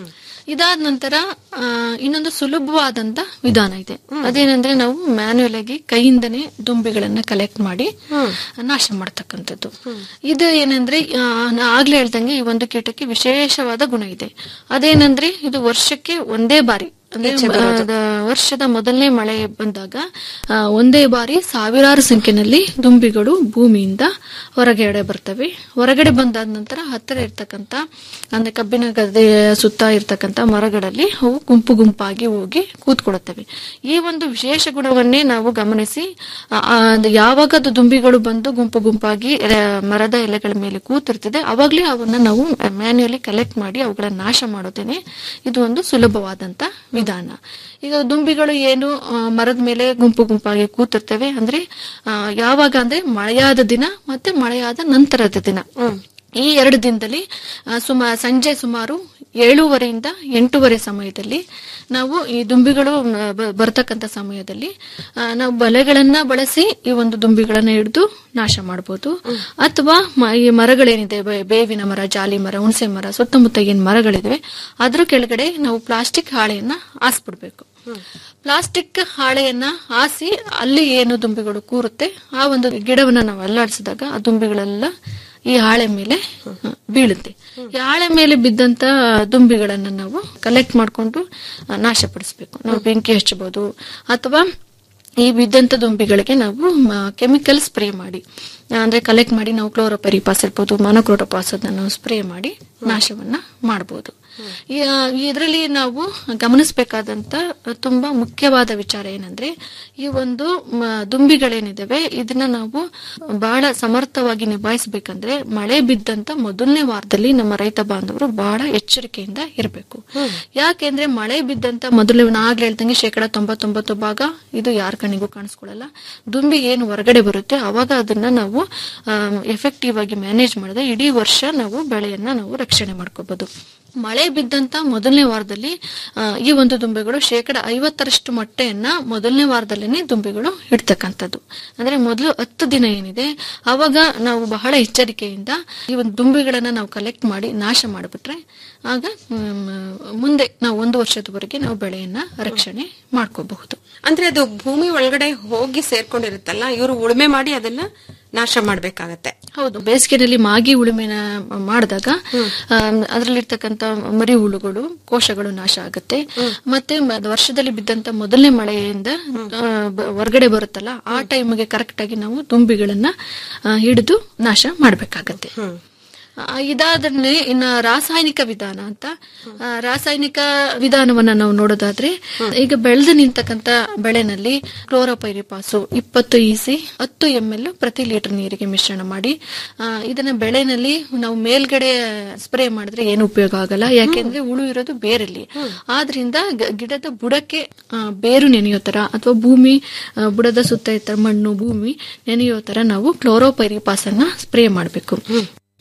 Speaker 13: ಇದಾದ ನಂತರ ಆ, ಇನ್ನೊಂದು ಸುಲಭವಾದಂತ ವಿಧಾನ ಇದೆ ಅದೇನಂದ್ರೆ ನಾವು ಮ್ಯಾನ್ಯುಯಲ್ ಆಗಿ ಕೈಯಿಂದನೇ ದುಂಬಿಗಳನ್ನ ಕಲೆಕ್ಟ್ ಮಾಡಿ ನಾಶ ಮಾಡ್ತಕ್ಕಂಥದ್ದು ಇದು ಏನಂದ್ರೆ ಆ, ನಾ ಆಗ್ಲೇ ಹೇಳ್ದಂಗೆ ಈ ಒಂದು ಕೀಟಕ್ಕೆ ವಿಶೇಷವಾದ ಗುಣ ಇದೆ ಅದೇನಂದ್ರೆ ಇದು ವರ್ಷಕ್ಕೆ ಒಂದೇ ಬಾರಿ ಅಂದ್ರೆ ಆ, ವರ್ಷದ ಮೊದಲನೇ ಮಳೆ ಬಂದಾಗ ಆ, ಒಂದೇ ಬಾರಿ ಸಾವಿರಾರು ಸಂಖ್ಯೆನಲ್ಲಿ ದುಂಬಿಗಳು ಭೂಮಿಯಿಂದ ಹೊರಗಡೆ ಬರ್ತವೆ ಹೊರಗಡೆ ಬಂದಾದ ನಂತರ ಹತ್ತಿರ ಇರ್ತಕ್ಕಂತ ಅಂದ್ರೆ ಕಬ್ಬಿನ ಗದ್ದೆಯ ಸುತ್ತ ಇರ್ತಕ್ಕಂತ ಮರಗಳಲ್ಲಿ ಅವು ಗುಂಪು ಗುಂಪಾಗಿ ಹೋಗಿ ಕೂತ್ಕೊಳ್ಳುತ್ತವೆ ಈ ಒಂದು ವಿಶೇಷ ಗುಣವನ್ನೇ ನಾವು ಗಮನಿಸಿ ಆ, ಆ, ಅದು ಯಾವಾಗ ಅದು ದುಂಬಿಗಳು ಬಂದು ಗುಂಪು ಗುಂಪಾಗಿ ಎಲೆ- ಮರದ ಎಲೆಗಳ ಮೇಲೆ ಕೂತಿರ್ತದೆ ಅವಾಗ್ಲೇ ಅವನ್ನ ನಾವು ಮ್ಯಾನ್ಯುಯಲಿ ಕಲೆಕ್ಟ್ ಮಾಡಿ ಅವುಗಳ ನಾಶ ಮಾಡೋದೇನೆ ಇದು ಒಂದು ಸುಲಭವಾದಂತ ವಿಧಾನ ಈಗ ದುಂಬಿಗಳು ಏನು ಆ, ಮರದ ಮೇಲೆ ಗುಂಪು ಗುಂಪಾಗಿ ಕೂತಿರ್ತವೆ ಅಂದ್ರೆ ಆ, ಯಾವಾಗ ಅಂದ್ರೆ ಮಳೆಯಾದ ದಿನ ಮತ್ತೆ ಮಳೆಯಾದ ನಂತರದ ದಿನ ಈ ಎರಡು ದಿನದಲ್ಲಿ ಆ, ಸುಮಾ ಸಂಜೆ ಸುಮಾರು ಏಳೂವರೆಯಿಂದ ಎಂಟೂವರೆ ಸಮಯದಲ್ಲಿ ನಾವು ಈ ದುಂಬಿಗಳು ಮ್, ಬ- ಬರ್ತಕ್ಕಂಥ ಸಮಯದಲ್ಲಿ ಆ, ನಾವು ಬಲೆಗಳನ್ನ ಬಳಸಿ ಈ ಒಂದು ದುಂಬಿಗಳನ್ನ ಹಿಡಿದು ನಾಶ ಮಾಡಬಹುದು ಅಥವಾ ಮ- ಈ ಮರಗಳೇನಿದೆ ಬೇ- ಬೇವಿನ ಮರ ಜಾಲಿ ಮರ ಹುಣಸೆ ಮರ ಸುತ್ತಮುತ್ತ ಏನ್ ಮರಗಳಿವೆ ಅದ್ರ ಕೆಳಗಡೆ ನಾವು ಪ್ಲಾಸ್ಟಿಕ್ ಹಾಳೆಯನ್ನ ಹಾಸ್ಬಿಡ್ಬೇಕು ಪ್ಲಾಸ್ಟಿಕ್ ಹಾಳೆಯನ್ನ ಹಾಸಿ ಅಲ್ಲಿ ಏನು ದುಂಬಿಗಳು ಕೂರುತ್ತೆ ಆ ಒಂದು ಗಿಡವನ್ನ ನಾವು ಅಲ್ಲಾಡಿಸಿದಾಗ ಆ ದುಂಬಿಗಳೆಲ್ಲ ಈ ಹಾಳೆ ಮೇಲೆ ಆ, ಬೀಳುತ್ತೆ ಈ ಹಾಳೆ ಮೇಲೆ ಬಿದ್ದಂತ ದುಂಬಿಗಳನ್ನ ನಾವು ಕಲೆಕ್ಟ್ ಮಾಡ್ಕೊಂಡು ಆ, ನಾಶಪಡಿಸ್ಬೇಕು ನಾವು ಬೆಂಕಿ ಹಚ್ಚಬಹುದು ಅಥವಾ ಈ ಬಿದ್ದಂತ ದುಂಬಿಗಳಿಗೆ ನಾವು ಕೆಮಿಕಲ್ ಸ್ಪ್ರೇ ಮಾಡಿ ಆ, ಅಂದ್ರೆ ಕಲೆಕ್ಟ್ ಮಾಡಿ ನಾವು ಕ್ಲೋರೋಪರಿಪಾಸ್ ಇರ್ಬೋದು ಮೊನೋಕ್ರೋಟೋಪಾಸ್ ಅದನ್ನ ನಾವು ಸ್ಪ್ರೇ ಮಾಡಿ ನಾಶವನ್ನ ಮಾಡಬಹುದು ಇದರಲ್ಲಿ ನಾವು ಗಮನಿಸಬೇಕಾದಂತ ತುಂಬಾ ಮುಖ್ಯವಾದ ವಿಚಾರ ಏನಂದ್ರೆ ಈ ಒಂದು ಮ, ದುಂಬಿಗಳೇನಿದಾವೆ ಇದನ್ನ ನಾವು ಬಹಳ ಸಮರ್ಥವಾಗಿ ನಿಭಾಯಿಸಬೇಕಂದ್ರೆ ಮಳೆ ಬಿದ್ದಂತ ಮೊದಲನೇ ವಾರದಲ್ಲಿ ನಮ್ಮ ರೈತ ಬಾಂಧವರು ಬಹಳ ಎಚ್ಚರಿಕೆಯಿಂದ ಇರಬೇಕು ಯಾಕೆಂದ್ರೆ ಮಳೆ ಬಿದ್ದಂತ ಮೊದಲು ನಾಗ್ಲೇ ಹೇಳ್ದಂಗೆ ಶೇಕಡ ತೊಂಬತ್ತೊಂಬತ್ತು ಭಾಗ ಇದು ಯಾರ ಕಣ್ಣಿಗೂ ಕಾಣಿಸ್ಕೊಳ್ಳಲ್ಲ ದುಂಬಿ ಏನು ಹೊರಗಡೆ ಬರುತ್ತೆ ಅವಾಗ ಅದನ್ನ ನಾವು ಎಫೆಕ್ಟಿವ್ ಆಗಿ ಮ್ಯಾನೇಜ್ ಮಾಡಿದ್ರೆ ಇಡೀ ವರ್ಷ ನಾವು ಬೆಳೆಯನ್ನ ನಾವು ರಕ್ಷಣೆ ಮಾಡ್ಕೋಬಹುದು ಮಳೆ ಬಿದ್ದಂತ ಮೊದಲನೇ ವಾರದಲ್ಲಿ ಆ, ಈ ಒಂದು ದುಂಬಿಗಳು ಶೇಕಡ ಐವತ್ತರಷ್ಟು ಮೊಟ್ಟೆಯನ್ನ ಮೊದಲನೇ ವಾರದಲ್ಲೇನೆ ದುಂಬಿಗಳು ಇಡ್ತಕ್ಕಂಥದ್ದು ಅಂದ್ರೆ ಮೊದಲು ಹತ್ತು ದಿನ ಏನಿದೆ ಅವಾಗ ನಾವು ಬಹಳ ಎಚ್ಚರಿಕೆಯಿಂದ ಈ ಒಂದು ದುಂಬಿಗಳನ್ನ ನಾವು ಕಲೆಕ್ಟ್ ಮಾಡಿ ನಾಶ ಮಾಡಿಬಿಟ್ರೆ ಆಗ ಮ್, ಮುಂದೆ ನಾವು ಒಂದು ವರ್ಷದವರೆಗೆ ನಾವು ಬೆಳೆಯನ್ನ ರಕ್ಷಣೆ ಮಾಡ್ಕೋಬಹುದು
Speaker 1: ಅಂದ್ರೆ ಅದು ಭೂಮಿ ಒಳಗಡೆ ಹೋಗಿ ಸೇರ್ಕೊಂಡಿರುತ್ತಲ್ಲ ಇವರು ಉಳುಮೆ ಮಾಡಿ ಅದನ್ನ ನಾಶ ಮಾಡ್ಬೇಕಾಗತ್ತೆ
Speaker 13: ಹೌದು ಬೇಸಿಗೆನಲ್ಲಿ ಮಾಗಿ ಉಳುಮೆನ ಮಾಡಿದಾಗ ಅದರಲ್ಲಿರ್ತಕ್ಕಂಥ ಮರಿ ಹುಳುಗಳು ಕೋಶಗಳು ನಾಶ ಆಗುತ್ತೆ ಮತ್ತೆ ಮ- ವರ್ಷದಲ್ಲಿ ಬಿದ್ದಂತ ಮೊದಲನೇ ಮಳೆಯಿಂದ ಆ, ಬ- ಹೊರಗಡೆ ಬರುತ್ತಲ್ಲ ಆ ಟೈಮ್ಗೆ ಕರೆಕ್ಟ್ ಆಗಿ ನಾವು ದುಂಬಿಗಳನ್ನ ಆ, ಹಿಡಿದು ನಾಶ ಮಾಡ್ಬೇಕಾಗತ್ತೆ ಆ, ಇದಾದ್ರೆ ಇನ್ನ ರಾಸಾಯನಿಕ ವಿಧಾನ ಅಂತ ಆ, ರಾಸಾಯನಿಕ ವಿಧಾನವನ್ನ ನಾವು ನೋಡೋದಾದ್ರೆ ಈಗ ಬೆಳೆದು ನಿಂತಕ್ಕಂತ ಬೆಳೆನಲ್ಲಿ ಕ್ಲೋರೋಪೈರಿಪಾಸು ಇಪ್ಪತ್ತು ಇಸಿ ಹತ್ತು ಎಂ ಎಲ್ ಪ್ರತಿ ಲೀಟರ್ ನೀರಿಗೆ ಮಿಶ್ರಣ ಮಾಡಿ ಆ, ಇದನ್ನ ಬೆಳೆನಲ್ಲಿ ನಾವು ಮೇಲ್ಗಡೆ ಸ್ಪ್ರೇ ಮಾಡಿದ್ರೆ ಏನು ಉಪಯೋಗ ಆಗಲ್ಲ ಯಾಕೆಂದ್ರೆ ಹುಳು ಇರೋದು ಬೇರಲ್ಲಿ ಆದ್ರಿಂದ ಗ- ಗಿಡದ ಬುಡಕ್ಕೆ ಆ, ಬೇರು ನೆನೆಯೋ ತರ ಅಥವಾ ಭೂಮಿ ಆ, ಬುಡದ ಸುತ್ತ ಇತ್ತ ಮಣ್ಣು ಭೂಮಿ ನೆನೆಯೋ ತರ ನಾವು ಕ್ಲೋರೋಪೈರಿಪಾಸ್ ಅನ್ನ ಸ್ಪ್ರೇ ಮಾಡಬೇಕು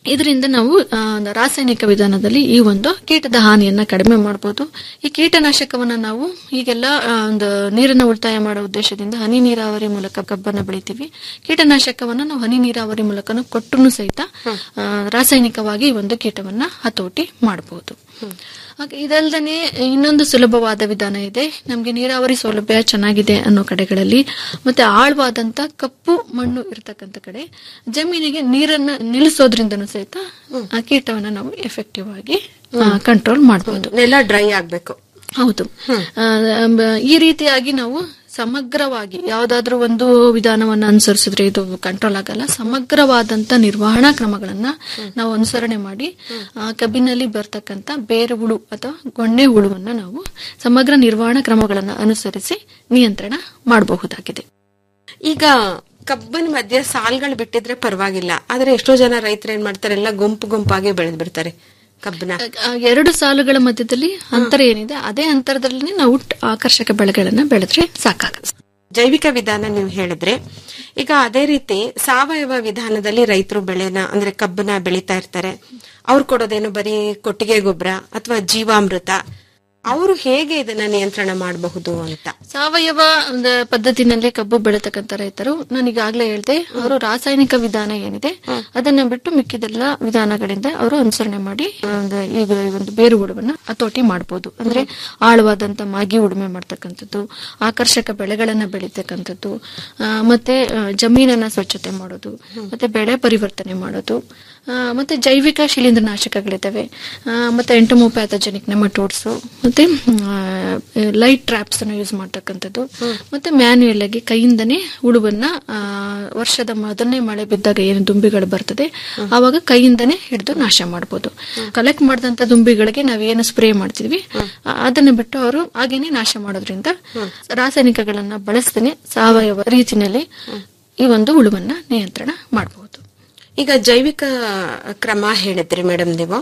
Speaker 13: ಇದರಿಂದ ನಾವು ಆ, ರಾಸಾಯನಿಕ ವಿಧಾನದಲ್ಲಿ ಈ ಒಂದು ಕೀಟದ ಹಾನಿಯನ್ನ ಕಡಿಮೆ ಮಾಡಬಹುದು ಈ ಕೀಟನಾಶಕವನ್ನ ನಾವು ಈಗೆಲ್ಲ ಆ, ಒಂದು ನೀರನ್ನ ಉಳಿತಾಯ ಮಾಡೋ ಉದ್ದೇಶದಿಂದ ಹನಿ ನೀರಾವರಿ ಮೂಲಕ ಕಬ್ಬನ್ನ ಬೆಳಿತೀವಿ ಕೀಟನಾಶಕವನ್ನ ನಾವು ಹನಿ ನೀರಾವರಿ ಮೂಲಕ ಕೊಟ್ಟರು ಸಹಿತ ಆ, ರಾಸಾಯನಿಕವಾಗಿ ಈ ಒಂದು ಕೀಟವನ್ನ ಹತೋಟಿ ಮಾಡಬಹುದು ಹಾಗೆ ಇದಲ್ದನೆ ಇನ್ನೊಂದು ಸುಲಭವಾದ ವಿಧಾನ ಇದೆ ನಮ್ಗೆ ನೀರಾವರಿ ಸೌಲಭ್ಯ ಚೆನ್ನಾಗಿದೆ ಅನ್ನೋ ಕಡೆಗಳಲ್ಲಿ ಮತ್ತೆ ಆಳವಾದಂತ ಕಪ್ಪು ಮಣ್ಣು ಇರತಕ್ಕಂತ ಕಡೆ ಜಮೀನಿಗೆ ನೀರನ್ನ ನಿಲ್ಲಿಸೋದ್ರಿಂದನೂ ಸಹಿತ ಆ ಕೀಟವನ್ನ ನಾವು ಎಫೆಕ್ಟಿವ್ ಆಗಿ ಕಂಟ್ರೋಲ್ ಮಾಡಬಹುದು
Speaker 1: ನೆಲ ಡ್ರೈ ಆಗ್ಬೇಕು
Speaker 13: ಹೌದು ಆ, ಬ- ಈ ರೀತಿಯಾಗಿ ನಾವು ಸಮಗ್ರವಾಗಿ ಯಾವ್ದಾದ್ರೂ ಒಂದು ವಿಧಾನವನ್ನ ಅನುಸರಿಸಿದ್ರೆ ಇದು ಕಂಟ್ರೋಲ್ ಆಗಲ್ಲ ಸಮಗ್ರವಾದಂತ ನಿರ್ವಹಣಾ ಕ್ರಮಗಳನ್ನ ನಾವು ಅನುಸರಣೆ ಮಾಡಿ ಆ, ಕಬ್ಬಿನಲ್ಲಿ ಬರ್ತಕ್ಕಂತ ಬೇರು ಹುಳು ಅಥವಾ ಗೊಣ್ಣೆ ಹುಳುವನ್ನ ನಾವು ಸಮಗ್ರ ನಿರ್ವಹಣಾ ಕ್ರಮಗಳನ್ನ ಅನುಸರಿಸಿ ನಿಯಂತ್ರಣ ಮಾಡಬಹುದಾಗಿದೆ
Speaker 1: ಈಗ ಕಬ್ಬಿನ ಮಧ್ಯೆ ಸಾಲ್ಗಳು ಬಿಟ್ಟಿದ್ರೆ ಪರವಾಗಿಲ್ಲ ಆದ್ರೆ ಎಷ್ಟೋ ಜನ ರೈತರು ಏನ್ ಮಾಡ್ತಾರೆ ಎಲ್ಲ ಗುಂಪು ಗುಂಪಾಗಿ ಬೆಳೆದ್ ಬಿಡ್ತಾರೆ ಕಬ್ಬನ
Speaker 13: ಆ, ಎರಡು ಸಾಲುಗಳ ಮಧ್ಯದಲ್ಲಿ ಅಂತರ ಏನಿದೆ ಅದೇ ಅಂತರದಲ್ಲಿ ನಾವು ಟ್- ಆಕರ್ಷಕ ಬೆಳೆಗಳನ್ನ ಬೆಳೆದ್ರೆ ಸಾಕಾಗುತ್ತೆ
Speaker 1: ಜೈವಿಕ ವಿಧಾನ ನೀವು ಹೇಳಿದ್ರೆ ಈಗ ಅದೇ ರೀತಿ ಸಾವಯವ ವಿಧಾನದಲ್ಲಿ ರೈತರು ಬೆಳೆನ ಅಂದ್ರೆ ಕಬ್ಬನ ಬೆಳೀತಾ ಇರ್ತಾರೆ ಅವ್ರು ಕೊಡೋದೇನು ಬರೀ ಕೊಟ್ಟಿಗೆ ಗೊಬ್ಬರ ಅಥವಾ ಜೀವಾಮೃತ ಅವರು ಹೇಗೆ ಇದನ್ನ ನಿಯಂತ್ರಣ ಮಾಡಬಹುದು ಅಂತ
Speaker 13: ಸಾವಯವ ಒಂದು ಪದ್ಧತಿನಲ್ಲಿ ಕಬ್ಬು ಬೆಳೆತಕ್ಕಂತ ರೈತರು ನಾನು ಈಗಾಗಲೇ ಹೇಳ್ದೆ ಅವರು ರಾಸಾಯನಿಕ ವಿಧಾನ ಏನಿದೆ ಅದನ್ನ ಬಿಟ್ಟು ಮಿಕ್ಕಿದೆಲ್ಲ ವಿಧಾನಗಳಿಂದ ಅವರು ಅನುಸರಣೆ ಮಾಡಿ ಒಂದು ಈಗ ಒಂದು ಬೇರು ಹುಡುವನ್ನ ಹತೋಟಿ ಮಾಡಬಹುದು ಅಂದ್ರೆ ಆಳವಾದಂತ ಮಾಗಿ ಉಳುಮೆ ಮಾಡ್ತಕ್ಕಂಥದ್ದು ಆಕರ್ಷಕ ಬೆಳೆಗಳನ್ನ ಬೆಳೀತಕ್ಕಂಥದ್ದು ಆ, ಮತ್ತೆ ಆ, ಜಮೀನನ್ನ ಸ್ವಚ್ಛತೆ ಮಾಡೋದು ಮತ್ತೆ ಬೆಳೆ ಪರಿವರ್ತನೆ ಮಾಡೋದು ಆ, ಮತ್ತೆ ಜೈವಿಕ ಶಿಲೀಂಧ್ರನಾಶಕಗಳಿದ್ದಾವೆ ಆ, ಮತ್ತೆ ಎಂಟಮೋಪ್ಯಾಥಜೆನಿಕ್ ನೆಮಟೋಡ್ಸ್ ಮತ್ತೆ ಲೈಟ್ ಟ್ರಾಪ್ಸ್ ಅನ್ನು ಯೂಸ್ ಮಾಡ್ತಕ್ಕಂಥದ್ದು ಮತ್ತೆ ಮ್ಯಾನ್ಯುಯಲ್ ಆಗಿ ಕೈಯಿಂದನೇ ಹುಳುವನ್ನ ಆ, ವರ್ಷದ ಮೊದಲನೇ ಮಳೆ ಬಿದ್ದಾಗ ಏನು ದುಂಬಿಗಳು ಬರ್ತದೆ ಆವಾಗ ಕೈಯಿಂದನೇ ಹಿಡಿದು ನಾಶ ಮಾಡಬಹುದು ಕಲೆಕ್ಟ್ ಮಾಡಿದಂತ ದುಂಬಿಗಳಿಗೆ ನಾವೇನು ಸ್ಪ್ರೇ ಮಾಡ್ತಿದ್ವಿ ಆ, ಅದನ್ನ ಬಿಟ್ಟು ಅವರು ಹಾಗೇನೆ ನಾಶ ಮಾಡೋದ್ರಿಂದ ರಾಸಾಯನಿಕಗಳನ್ನ ಬಳಸದೇನೆ ಸಾವಯವ ರೀತಿನಲ್ಲಿ ಈ ಒಂದು ಹುಳುವನ್ನ ನಿಯಂತ್ರಣ ಮಾಡಬಹುದು
Speaker 1: ಈಗ ಜೈವಿಕ ಕ್ರಮ ಹೇಳಿದ್ರಿ ಮೇಡಮ್ ನೀವು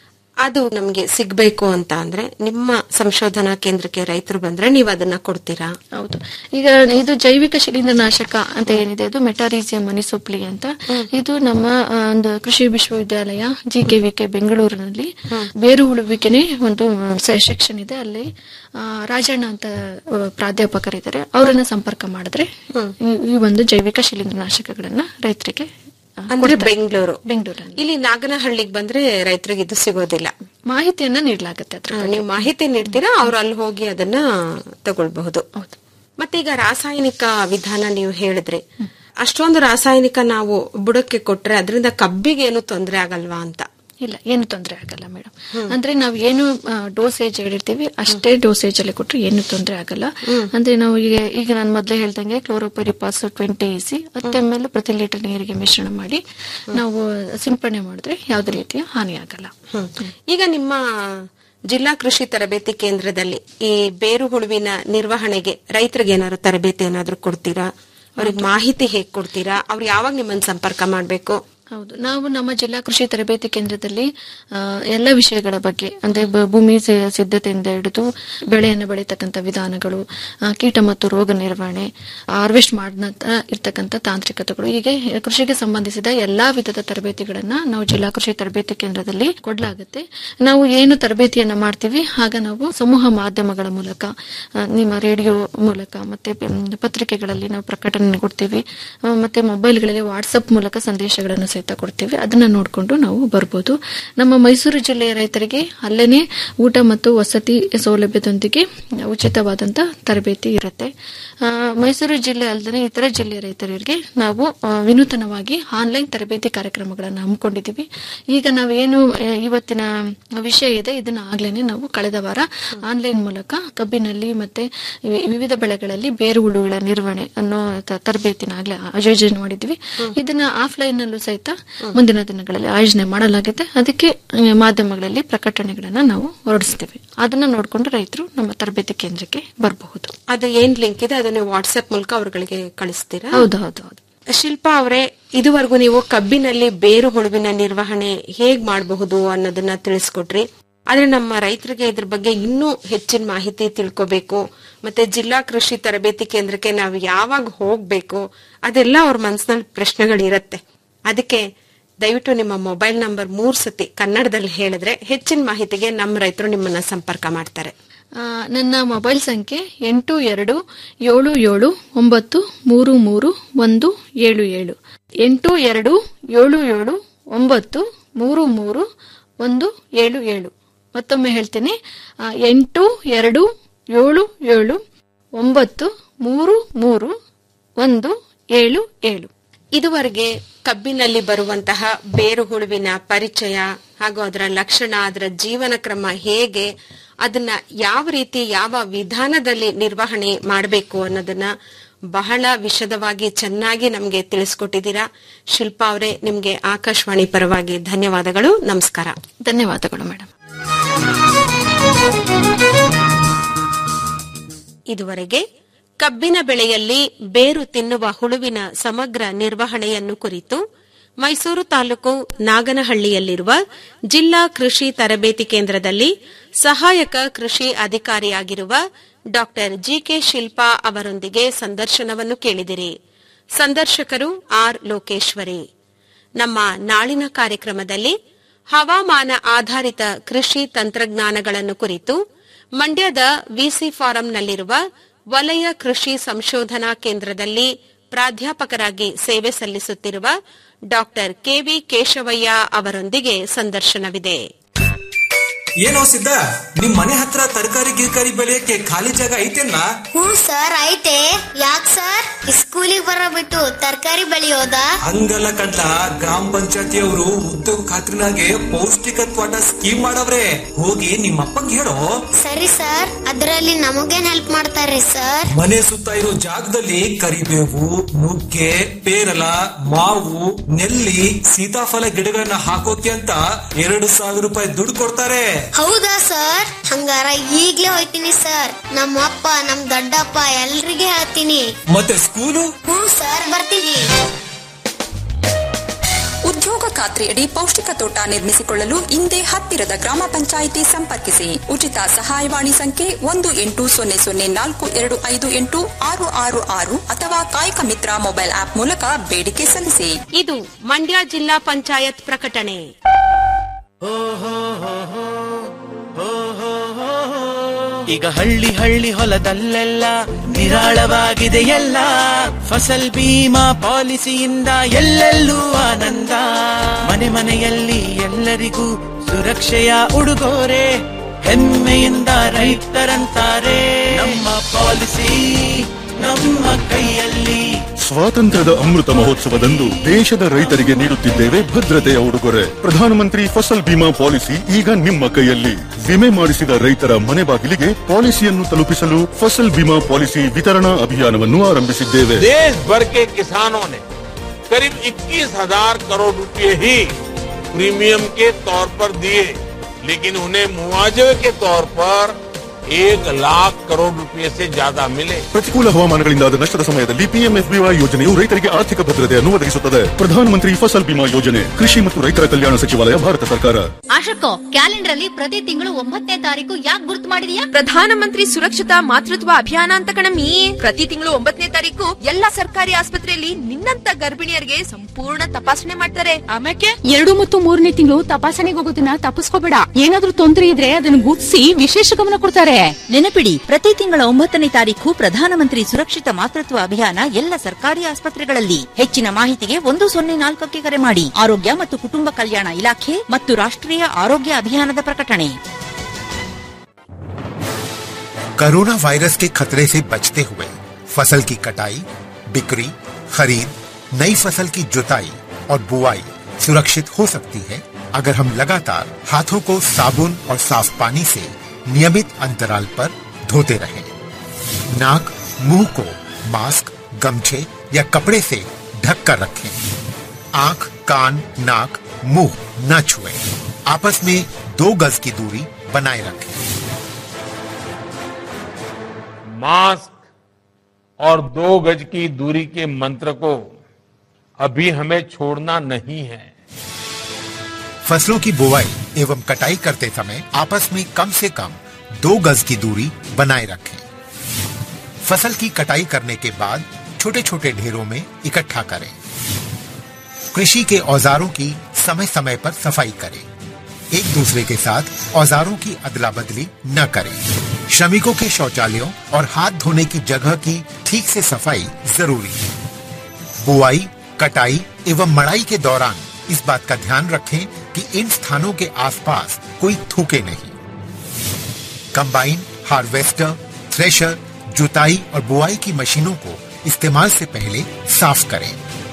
Speaker 1: ಅದು ನಮ್ಗೆ ಸಿಗ್ಬೇಕು ಅಂತ ಅಂದ್ರೆ ನಿಮ್ಮ ಸಂಶೋಧನಾ ಕೇಂದ್ರಕ್ಕೆ ರೈತರು ಬಂದ್ರೆ ನೀವು ಅದನ್ನ ಕೊಡ್ತೀರಾ
Speaker 13: ಹೌದು ಈಗ ಇದು ಜೈವಿಕ ಶಿಲೀಂಧ್ರನಾಶಕ ಅಂತ ಏನಿದೆ ಅದು ಮೆಟಾರೀಸಿಯಂ ಮನಿಸೊಪ್ಲಿ ಅಂತ ಇದು ನಮ್ಮ ಆ, ಒಂದು ಕೃಷಿ ವಿಶ್ವವಿದ್ಯಾಲಯ ಜಿ ಕೆ ವಿ ಕೆ ಬೆಂಗಳೂರಿನಲ್ಲಿ ಬೇರು ಉಳುವಿಕೆನೆ ಒಂದು ಸೆಕ್ಷನ್ ಇದೆ ಅಲ್ಲಿ ಆ, ರಾಜಣ್ಣ ಅಂತ ಆ, ಪ್ರಾಧ್ಯಾಪಕರಿದ್ದಾರೆ ಅವರನ್ನ ಸಂಪರ್ಕ ಮಾಡಿದ್ರೆ ಈ- ಈ ಒಂದು ಜೈವಿಕ ಶಿಲೀಂಧ್ರನಾಶಕಗಳನ್ನ ರೈತರಿಗೆ ಆ,
Speaker 1: ಅಂದ್ರೆ
Speaker 13: ಕೊಡ್ತಾರೆ.
Speaker 1: ಬೆಂಗಳೂರು
Speaker 13: ಬೆಂಗಳೂರಲ್ಲಿ
Speaker 1: ಇಲ್ಲಿ ನಾಗನಹಳ್ಳಿಗೆ ಬಂದ್ರೆ ರೈತರಿಗೆ ಇದು ಸಿಗೋದಿಲ್ಲ
Speaker 13: ಮಾಹಿತಿಯನ್ನ ನೀಡಲಾಗುತ್ತೆ ಅದ್ರ
Speaker 1: ಆ, ನೀವು ಮಾಹಿತಿ ನೀಡ್ತೀರಾ ಅವ್ರು ಅಲ್ಲಿ ಹೋಗಿ ಅದನ್ನ ತಗೊಳ್ಬಹುದು ಮತ್ತೆ ಈಗ ರಾಸಾಯನಿಕ ವಿಧಾನ ನೀವು ಹೇಳಿದ್ರಿ ಅಷ್ಟೊಂದು ರಾಸಾಯನಿಕ ನಾವು ಬುಡಕ್ಕೆ ಕೊಟ್ರೆ ಅದರಿಂದ ಕಬ್ಬಿಗೆ ಏನು ತೊಂದರೆ ಆಗಲ್ವಾ ಅಂತ
Speaker 13: ಇಲ್ಲ ಏನು ತೊಂದರೆ ಆಗಲ್ಲ ಮೇಡಮ್ ಅಂದ್ರೆ ನಾವು ಏನು ಡೋಸೇಜ್ ಹೇಳಿರ್ತೀವಿ ಅಷ್ಟೇ ಡೋಸೇಜ್ ಅಲ್ಲಿ ಕೊಟ್ರೆ ಏನು ತೊಂದರೆ ಆಗಲ್ಲ ಅಂದ್ರೆ ನಾವು ಈಗ ಈಗ ನಾನು ಮೊದಲೇ ಹೇಳ್ದಂಗೆ ಕ್ಲೋರೋಪರಿಪಾಸ್ ಟ್ವೆಂಟಿ ಇಸಿ ಹತ್ತು ಎಮ್ ಎಲ್ ಪ್ರತಿ ಲೀಟರ್ ನೀರಿಗೆ ಮಿಶ್ರಣ ಮಾಡಿ ನಾವು ಸಿಂಪಡಣೆ ಮಾಡಿದ್ರೆ ಯಾವುದೇ ರೀತಿಯ ಹಾನಿ ಆಗಲ್ಲ
Speaker 1: ಈಗ ನಿಮ್ಮ ಜಿಲ್ಲಾ ಕೃಷಿ ತರಬೇತಿ ಕೇಂದ್ರದಲ್ಲಿ ಈ ಬೇರು ಹುಳುವಿನ ನಿರ್ವಹಣೆಗೆ ರೈತರಿಗೆ ಏನಾದ್ರು ತರಬೇತಿ ಏನಾದ್ರು ಕೊಡ್ತೀರಾ ಅವ್ರಿಗೆ ಮಾಹಿತಿ ಹೇಗ್ ಕೊಡ್ತೀರಾ ಅವ್ರು ಯಾವಾಗ ನಿಮ್ಮನ್ನ ಸಂಪರ್ಕ ಮಾಡ್ಬೇಕು
Speaker 13: ಹೌದು ನಾವು ನಮ್ಮ ಜಿಲ್ಲಾ ಕೃಷಿ ತರಬೇತಿ ಕೇಂದ್ರದಲ್ಲಿ ಆ, ಎಲ್ಲ ವಿಷಯಗಳ ಬಗ್ಗೆ ಅಂದ್ರೆ ಬ- ಭೂಮಿ ಸಿ- ಸಿದ್ಧತೆಯಿಂದ ಹಿಡಿದು ಬೆಳೆಯನ್ನು ಬೆಳೀತಕ್ಕಂಥ ವಿಧಾನಗಳು ಆ, ಕೀಟ ಮತ್ತು ರೋಗ ನಿರ್ವಹಣೆ ಹಾರ್ವೆಸ್ಟ್ ಮಾಡಿದ ಇರ್ತಕ್ಕಂಥ ತಾಂತ್ರಿಕತೆಗಳು ಹೀಗೆ ಕೃಷಿಗೆ ಸಂಬಂಧಿಸಿದ ಎಲ್ಲಾ ವಿಧದ ತರಬೇತಿಗಳನ್ನ ನಾವು ಜಿಲ್ಲಾ ಕೃಷಿ ತರಬೇತಿ ಕೇಂದ್ರದಲ್ಲಿ ಕೊಡಲಾಗುತ್ತೆ ನಾವು ಏನು ತರಬೇತಿಯನ್ನ ಮಾಡ್ತೀವಿ ಆಗ ನಾವು ಸಮೂಹ ಮಾಧ್ಯಮಗಳ ಮೂಲಕ ಆ, ನಿಮ್ಮ ರೇಡಿಯೋ ಮೂಲಕ ಮತ್ತೆ ಮ್, ಪತ್ರಿಕೆಗಳಲ್ಲಿ ನಾವು ಪ್ರಕಟಣೆ ಕೊಡ್ತೀವಿ ಆ, ಮತ್ತೆ ಮೊಬೈಲ್ಗಳಲ್ಲಿ ವಾಟ್ಸಪ್ ಮೂಲಕ ಸಂದೇಶಗಳನ್ನು ಸಹಿತ ಕೊಡ್ತೀವಿ ಅದನ್ನ ನೋಡಿಕೊಂಡು ನಾವು ಬರ್ಬೋದು ನಮ್ಮ ಮೈಸೂರು ಜಿಲ್ಲೆಯ ರೈತರಿಗೆ ಅಲ್ಲೇನೆ ಊಟ ಮತ್ತು ವಸತಿ ಸೌಲಭ್ಯದೊಂದಿಗೆ ಉಚಿತವಾದಂತ ತರಬೇತಿ ಇರುತ್ತೆ ಆ, ಮೈಸೂರು ಜಿಲ್ಲೆ ಅಲ್ಲದೆ ಇತರ ಜಿಲ್ಲೆಯ ರೈತರಿಗೆ ನಾವು ಆ, ವಿನೂತನವಾಗಿ ಆನ್ಲೈನ್ ತರಬೇತಿ ಕಾರ್ಯಕ್ರಮಗಳನ್ನು ಹಮ್ಮಿಕೊಂಡಿದ್ದೀವಿ ಈಗ ನಾವೇನು ಆ, ಇವತ್ತಿನ ವಿಷಯ ಇದೆ ಇದನ್ನ ಆಗ್ಲೇನೆ ನಾವು ಕಳೆದ ವಾರ ಆನ್ಲೈನ್ ಮೂಲಕ ಕಬ್ಬಿನಲ್ಲಿ ಮತ್ತೆ ವಿ- ವಿವಿಧ ಬೆಳೆಗಳಲ್ಲಿ ಬೇರು ಹುಳುಗಳ ನಿರ್ವಹಣೆ ಅನ್ನೋ ತ- ತರಬೇತಿನ ಆಗ್ಲೇ ಆಯೋಜನೆ ಮಾಡಿದ್ವಿ ಇದನ್ನ ಆಫ್ಲೈನ್ ನಲ್ಲೂ ಸಹಿತ ಮುಂದಿನ ದಿನಗಳಲ್ಲಿ ಆಯೋಜನೆ ಮಾಡಲಾಗಿದೆ ಅದಕ್ಕೆ ಆ, ಮಾಧ್ಯಮಗಳಲ್ಲಿ ಪ್ರಕಟಣೆಗಳನ್ನ ನಾವು ಹೊರಡಿಸ್ತೀವಿ ಅದನ್ನ ನೋಡ್ಕೊಂಡು ರೈತರು ನಮ್ಮ ತರಬೇತಿ ಕೇಂದ್ರಕ್ಕೆ ಬರಬಹುದು
Speaker 1: ಅದು ಏನ್ ಲಿಂಕ್ ಇದೆ ಅದನ್ನ ವಾಟ್ಸ್ಆಪ್ ಮೂಲಕ ಅವ್ರಗಳಿಗೆ ಕಳಿಸ್ತೀರಾ
Speaker 13: ಹೌದು ಹೌದು ಹೌದು
Speaker 1: ಶಿಲ್ಪಾ ಅವರೇ ಇದುವರೆಗೂ ನೀವು ಕಬ್ಬಿನಲ್ಲಿ ಬೇರು ಹುಳುವಿನ ನಿರ್ವಹಣೆ ಹೇಗ್ ಮಾಡಬಹುದು ಅನ್ನೋದನ್ನ ತಿಳಿಸ್ಕೊಟ್ರಿ ಆದ್ರೆ ನಮ್ಮ ರೈತರಿಗೆ ಇದ್ರ ಬಗ್ಗೆ ಇನ್ನೂ ಹೆಚ್ಚಿನ ಮಾಹಿತಿ ತಿಳ್ಕೋಬೇಕು ಮತ್ತೆ ಜಿಲ್ಲಾ ಕೃಷಿ ತರಬೇತಿ ಕೇಂದ್ರಕ್ಕೆ ನಾವು ಯಾವಾಗ ಹೋಗ್ಬೇಕು ಅದೆಲ್ಲ ಅವ್ರ ಮನಸ್ಸಿನಲ್ಲಿ ಪ್ರಶ್ನೆಗಳಿರತ್ತೆ ಅದಕ್ಕೆ ದಯವಿಟ್ಟು ನಿಮ್ಮ ಮೊಬೈಲ್ ನಂಬರ್ ಮೂರ್ ಸತಿ ಕನ್ನಡದಲ್ಲಿ ಹೇಳಿದ್ರೆ ಹೆಚ್ಚಿನ ಮಾಹಿತಿಗೆ ನಮ್ಮ ರೈತರು ನಿಮ್ಮನ್ನ ಸಂಪರ್ಕ ಮಾಡ್ತಾರೆ
Speaker 13: ಆ, ನನ್ನ ಮೊಬೈಲ್ ಸಂಖ್ಯೆ ಎಂಟು ಎರಡು ಏಳು ಏಳು ಒಂಬತ್ತು ಮೂರು ಮೂರು ಒಂದು ಏಳು ಏಳು ಎಂಟು ಎರಡು ಏಳು ಏಳು ಒಂಬತ್ತು ಮೂರು ಮೂರು ಒಂದು ಏಳು ಏಳು ಮತ್ತೊಮ್ಮೆ ಹೇಳ್ತೀನಿ ಆ, ಎಂಟು ಎರಡು ಏಳು ಏಳು ಒಂಬತ್ತು ಮೂರು ಮೂರು ಒಂದು ಏಳು ಏಳು
Speaker 1: ಇದುವರೆಗೆ ಕಬ್ಬಿನಲ್ಲಿ ಬರುವಂತಹ ಬೇರು ಹುಳುವಿನ ಪರಿಚಯ ಹಾಗೂ ಅದರ ಲಕ್ಷಣ ಅದರ ಜೀವನ ಕ್ರಮ ಹೇಗೆ ಅದನ್ನ ಯಾವ ರೀತಿ ಯಾವ ವಿಧಾನದಲ್ಲಿ ನಿರ್ವಹಣೆ ಮಾಡಬೇಕು ಅನ್ನೋದನ್ನ ಬಹಳ ವಿಶದವಾಗಿ ಚೆನ್ನಾಗಿ ನಮಗೆ ತಿಳಿಸ್ಕೊಟ್ಟಿದ್ದೀರಾ ಶಿಲ್ಪಾ ಅವರೇ ನಿಮ್ಗೆ ಆಕಾಶವಾಣಿ ಪರವಾಗಿ ಧನ್ಯವಾದಗಳು ನಮಸ್ಕಾರ
Speaker 13: ಧನ್ಯವಾದಗಳು ಮೇಡಮ್
Speaker 1: ಇದುವರೆಗೆ ಕಬ್ಬಿನ ಬೆಳೆಯಲ್ಲಿ ಬೇರು ತಿನ್ನುವ ಹುಳುವಿನ ಸಮಗ್ರ ನಿರ್ವಹಣೆಯನ್ನು ಕುರಿತು ಮೈಸೂರು ತಾಲೂಕು ನಾಗನಹಳ್ಳಿಯಲ್ಲಿರುವ ಜಿಲ್ಲಾ ಕೃಷಿ ತರಬೇತಿ ಕೇಂದ್ರದಲ್ಲಿ ಸಹಾಯಕ ಕೃಷಿ ಅಧಿಕಾರಿಯಾಗಿರುವ ಡಾ ಜಿಕೆ ಶಿಲ್ಪಾ ಅವರೊಂದಿಗೆ ಸಂದರ್ಶನವನ್ನು ಕೇಳಿದಿರಿ ಸಂದರ್ಶಕರು ಆರ್ ಲೋಕೇಶ್ವರಿ ನಮ್ಮ ನಾಳಿನ ಕಾರ್ಯಕ್ರಮದಲ್ಲಿ ಹವಾಮಾನ ಆಧಾರಿತ ಕೃಷಿ ತಂತ್ರಜ್ಞಾನಗಳನ್ನು ಕುರಿತು ಮಂಡ್ಯದ ವಿಸಿ ಫಾರಂನಲ್ಲಿರುವ ವಲಯ ಕೃಷಿ ಸಂಶೋಧನಾ ಕೇಂದ್ರದಲ್ಲಿ ಪ್ರಾಧ್ಯಾಪಕರಾಗಿ ಸೇವೆ ಸಲ್ಲಿಸುತ್ತಿರುವ ಡಾಕ್ಟರ್ ಕೆವಿ ಕೇಶವಯ್ಯ ಅವರೊಂದಿಗೆ ಸಂದರ್ಶನವಿದೆ
Speaker 14: ಏನೋ ಸಿದ್ದ ನಿಮ್ ಮನೆ ಹತ್ರ ತರಕಾರಿ ಗಿರ್ಕಾರಿ ಬೆಳೆಯಕ್ಕೆ ಖಾಲಿ ಜಾಗ ಐತೆಲ್ಲ
Speaker 15: ಹ್ಞೂ ಸರ್ ಐತೆ ಯಾಕ್ ಸರ್ ಸ್ಕೂಲಿಗೆ ಬರೋ ಬಿಟ್ಟು ತರಕಾರಿ ಬೆಳೆಯೋದಾ
Speaker 14: ಹಂಗಲ್ಲ ಕಂಡ್ಲ ಗ್ರಾಮ ಪಂಚಾಯತಿಯವರು ಉದ್ಯೋಗ ಖಾತ್ರಿನಾಗೆ ಪೌಷ್ಟಿಕತ್ವಾಟ ಸ್ಕೀಮ್ ಮಾಡವ್ರೆ ಹೋಗಿ ನಿಮ್ಮ ಅಪ್ಪಂಗೆ ಹೇಳೋ
Speaker 15: ಸರಿ ಸರ್ ಅದರಲ್ಲಿ ನಮಗೇನ್ ಹೆಲ್ಪ್ ಮಾಡ್ತಾರೆ ಸರ್
Speaker 14: ಮನೆ ಸುತ್ತ ಇರೋ ಜಾಗದಲ್ಲಿ ಕರಿಬೇವು ನುಗ್ಗೆ ಪೇರಲ ಮಾವು ನೆಲ್ಲಿ ಸೀತಾಫಲ ಗಿಡಗಳನ್ನ ಹಾಕೋಕೆ ಅಂತ ಎರಡು ಸಾವಿರ ರೂಪಾಯಿ ದುಡ್ಡು ಕೊಡ್ತಾರೆ
Speaker 15: ಹೌದಾ ಸರ್ ಹಂಗಾರ ಈಗ್ಲೇ ಹೋಯ್ತೀನಿ ಸರ್ ನಮ್ಮ ಅಪ್ಪ ನಮ್ ದೊಡ್ಡಪ್ಪ ಎಲ್ರಿಗೆ ಹೇಳ್ತೀನಿ
Speaker 14: ಮತ್ತೆ ಸ್ಕೂಲು
Speaker 15: ಹ್ಞೂ ಸರ್ ಬರ್ತೀವಿ
Speaker 16: ಉದ್ಯೋಗ ಖಾತ್ರಿಯಡಿ ಪೌಷ್ಟಿಕ ತೋಟ ನಿರ್ಮಿಸಿಕೊಳ್ಳಲು ಇಂದೇ ಹತ್ತಿರದ ಗ್ರಾಮ ಪಂಚಾಯಿತಿ ಸಂಪರ್ಕಿಸಿ ಉಚಿತ ಸಹಾಯವಾಣಿ ಸಂಖ್ಯೆ ಒಂದು ಎಂಟು ಸೊನ್ನೆ ಸೊನ್ನೆ ನಾಲ್ಕು ಎರಡು ಐದು ಎಂಟು ಆರು ಆರು ಆರು ಅಥವಾ ಕಾಯಕ ಮಿತ್ರ ಮೊಬೈಲ್ ಆಪ್ ಮೂಲಕ ಬೇಡಿಕೆ ಸಲ್ಲಿಸಿ
Speaker 1: ಇದು ಮಂಡ್ಯ ಜಿಲ್ಲಾ ಪಂಚಾಯತ್ ಪ್ರಕಟಣೆ
Speaker 11: ಈಗ ಹಳ್ಳಿ ಹಳ್ಳಿ ಹೊಲದಲ್ಲೆಲ್ಲ ನಿರಾಳವಾಗಿದೆ ಎಲ್ಲ ಫಸಲ್ ಬೀಮಾ ಪಾಲಿಸಿಯಿಂದ ಎಲ್ಲೆಲ್ಲೂ ಆನಂದ ಮನೆ ಮನೆಯಲ್ಲಿ ಎಲ್ಲರಿಗೂ ಸುರಕ್ಷೆಯ ಉಡುಗೊರೆ ಹೆಮ್ಮೆಯಿಂದ ರೈತರಂತಾರೆ ನಮ್ಮ ಪಾಲಿಸಿ ನಮ್ಮ ಕೈಯಲ್ಲಿ
Speaker 12: ಸ್ವಾತಂತ್ರ್ಯದ ಅಮೃತ ಮಹೋತ್ಸವದಂದು ದೇಶದ ರೈತರಿಗೆ ನೀಡುತ್ತಿದ್ದೇವೆ ಭದ್ರತೆಯ ಉಡುಗೊರೆ ಪ್ರಧಾನಮಂತ್ರಿ ಫಸಲ್ ಬಿಮಾ ಪಾಲಿಸಿ ಈಗ ನಿಮ್ಮ ಕೈಯಲ್ಲಿ ವಿಮೆ ಮಾಡಿಸಿದ ರೈತರ ಮನೆ ಬಾಗಿಲಿಗೆ ಪಾಲಿಸಿಯನ್ನು ತಲುಪಿಸಲು ಫಸಲ್ ಬಿಮಾ ಪಾಲಿಸಿ ವಿತರಣಾ ಅಭಿಯಾನವನ್ನು ಆರಂಭಿಸಿದ್ದೇವೆ
Speaker 3: देश भर के किसानों ने करीब 21,000 करोड़ रुपए ही प्रीमियम के तौर पर दिए लेकिन उन्हें मुआवजे के तौर पर एक लाख करोड़ रुपए से ज्यादा मिले
Speaker 12: ಪ್ರತಿಕೂಲ ಹವಾಮಾನಗಳಿಂದಾದ ನಷ್ಟದ ಸಮಯದಲ್ಲಿ ಪಿಎಂಎಫ್ಬಿವೈ ಯೋಜನೆಯು ರೈತರಿಗೆ ಆರ್ಥಿಕ ಭದ್ರತೆಯನ್ನು ಒದಗಿಸುತ್ತದೆ ಪ್ರಧಾನಮಂತ್ರಿ ಫಸಲ್ ಬಿಮಾ ಯೋಜನೆ ಕೃಷಿ ಮತ್ತು ರೈತರ ಕಲ್ಯಾಣ ಸಚಿವಾಲಯ ಭಾರತ ಸರ್ಕಾರ
Speaker 17: ಆಶಕ್ಕೋ ಕ್ಯಾಲೆಂಡರ್ ಅಲ್ಲಿ ಪ್ರತಿ ತಿಂಗಳು ಒಂಬತ್ತನೇ ತಾರೀಕು ಯಾಕೆ ಗುರ್ತು ಮಾಡಿದೀಯಾ
Speaker 18: ಪ್ರಧಾನಮಂತ್ರಿ ಸುರಕ್ಷಿತಾ ಮಾತೃತ್ವ ಅಭಿಯಾನ ಅಂತ ಕಣಮ್ಮಿ ಪ್ರತಿ ತಿಂಗಳು ಒಂಬತ್ತನೇ ತಾರೀಕು ಎಲ್ಲಾ ಸರ್ಕಾರಿ ಆಸ್ಪತ್ರೆಯಲ್ಲಿ ನಿನ್ನಂತ ಗರ್ಭಿಣಿಯರಿಗೆ ಸಂಪೂರ್ಣ ತಪಾಸಣೆ ಮಾಡ್ತಾರೆ
Speaker 4: ಆಮೇಲೆ ಎರಡು ಮತ್ತು ಮೂರನೇ ತಿಂಗಳು ತಪಾಸಣೆಗೆ ಹೋಗೋದನ್ನ ತಪ್ಪಿಸ್ಕೋಬೇಡ ಏನಾದ್ರೂ ತೊಂದರೆ ಇದ್ರೆ ಅದನ್ನ ಗುರ್ತಿಸಿ ವಿಶೇಷ ಗಮನ ಕೊಡ್ತಾರೆ
Speaker 6: ನೆನಪಿಡಿ ಪ್ರತಿ ತಿಂಗಳ ಒಂಬತ್ತನೇ ತಾರೀಕು ಪ್ರಧಾನಮಂತ್ರಿ ಸುರಕ್ಷಿತ ಮಾತೃತ್ವ ಅಭಿಯಾನ ಎಲ್ಲ ಸರ್ಕಾರಿ ಆಸ್ಪತ್ರೆಗಳಲ್ಲಿ ಹೆಚ್ಚಿನ ಮಾಹಿತಿಗೆ ಒಂದು ಸೊನ್ನೆ ನಾಲ್ಕಕ್ಕೆ ಕರೆ ಮಾಡಿ ಆರೋಗ್ಯ ಮತ್ತು ಕುಟುಂಬ ಕಲ್ಯಾಣ ಇಲಾಖೆ ಮತ್ತು ರಾಷ್ಟ್ರೀಯ ಆರೋಗ್ಯ ಅಭಿಯಾನದ ಪ್ರಕಟಣೆ
Speaker 19: कोरोना वायरस के खतरे से बचते हुए फसल की कटाई बिक्री खरीद नई फसल की जुताई और बुआई सुरक्षित हो सकती है अगर हम लगातार हाथों को साबुन और साफ पानी से नियमित अंतराल पर धोते रहें। नाक मुंह को मास्क गमछे या कपड़े से ढक कर रखें आंख कान नाक मुंह न छुएं। आपस में दो गज की दूरी बनाए रखें
Speaker 3: मास्क और दो गज की दूरी के मंत्र को अभी हमें छोड़ना नहीं है
Speaker 19: फसलों की बुवाई एवं कटाई करते समय आपस में कम से कम दो गज की दूरी बनाए रखें फसल की कटाई करने के बाद छोटे छोटे ढेरों में इकट्ठा करें कृषि के औजारों की समय समय पर सफाई करें एक दूसरे के साथ औजारों की अदला बदली न करें श्रमिकों के शौचालयों और हाथ धोने की जगह की ठीक से सफाई जरूरी है बुआई कटाई एवं मड़ाई के दौरान इस बात का ध्यान रखें कि इन स्थानों के आसपास कोई थूके नहीं कंबाइन हार्वेस्टर थ्रेशर जुताई और बुआई की मशीनों को इस्तेमाल से पहले साफ करें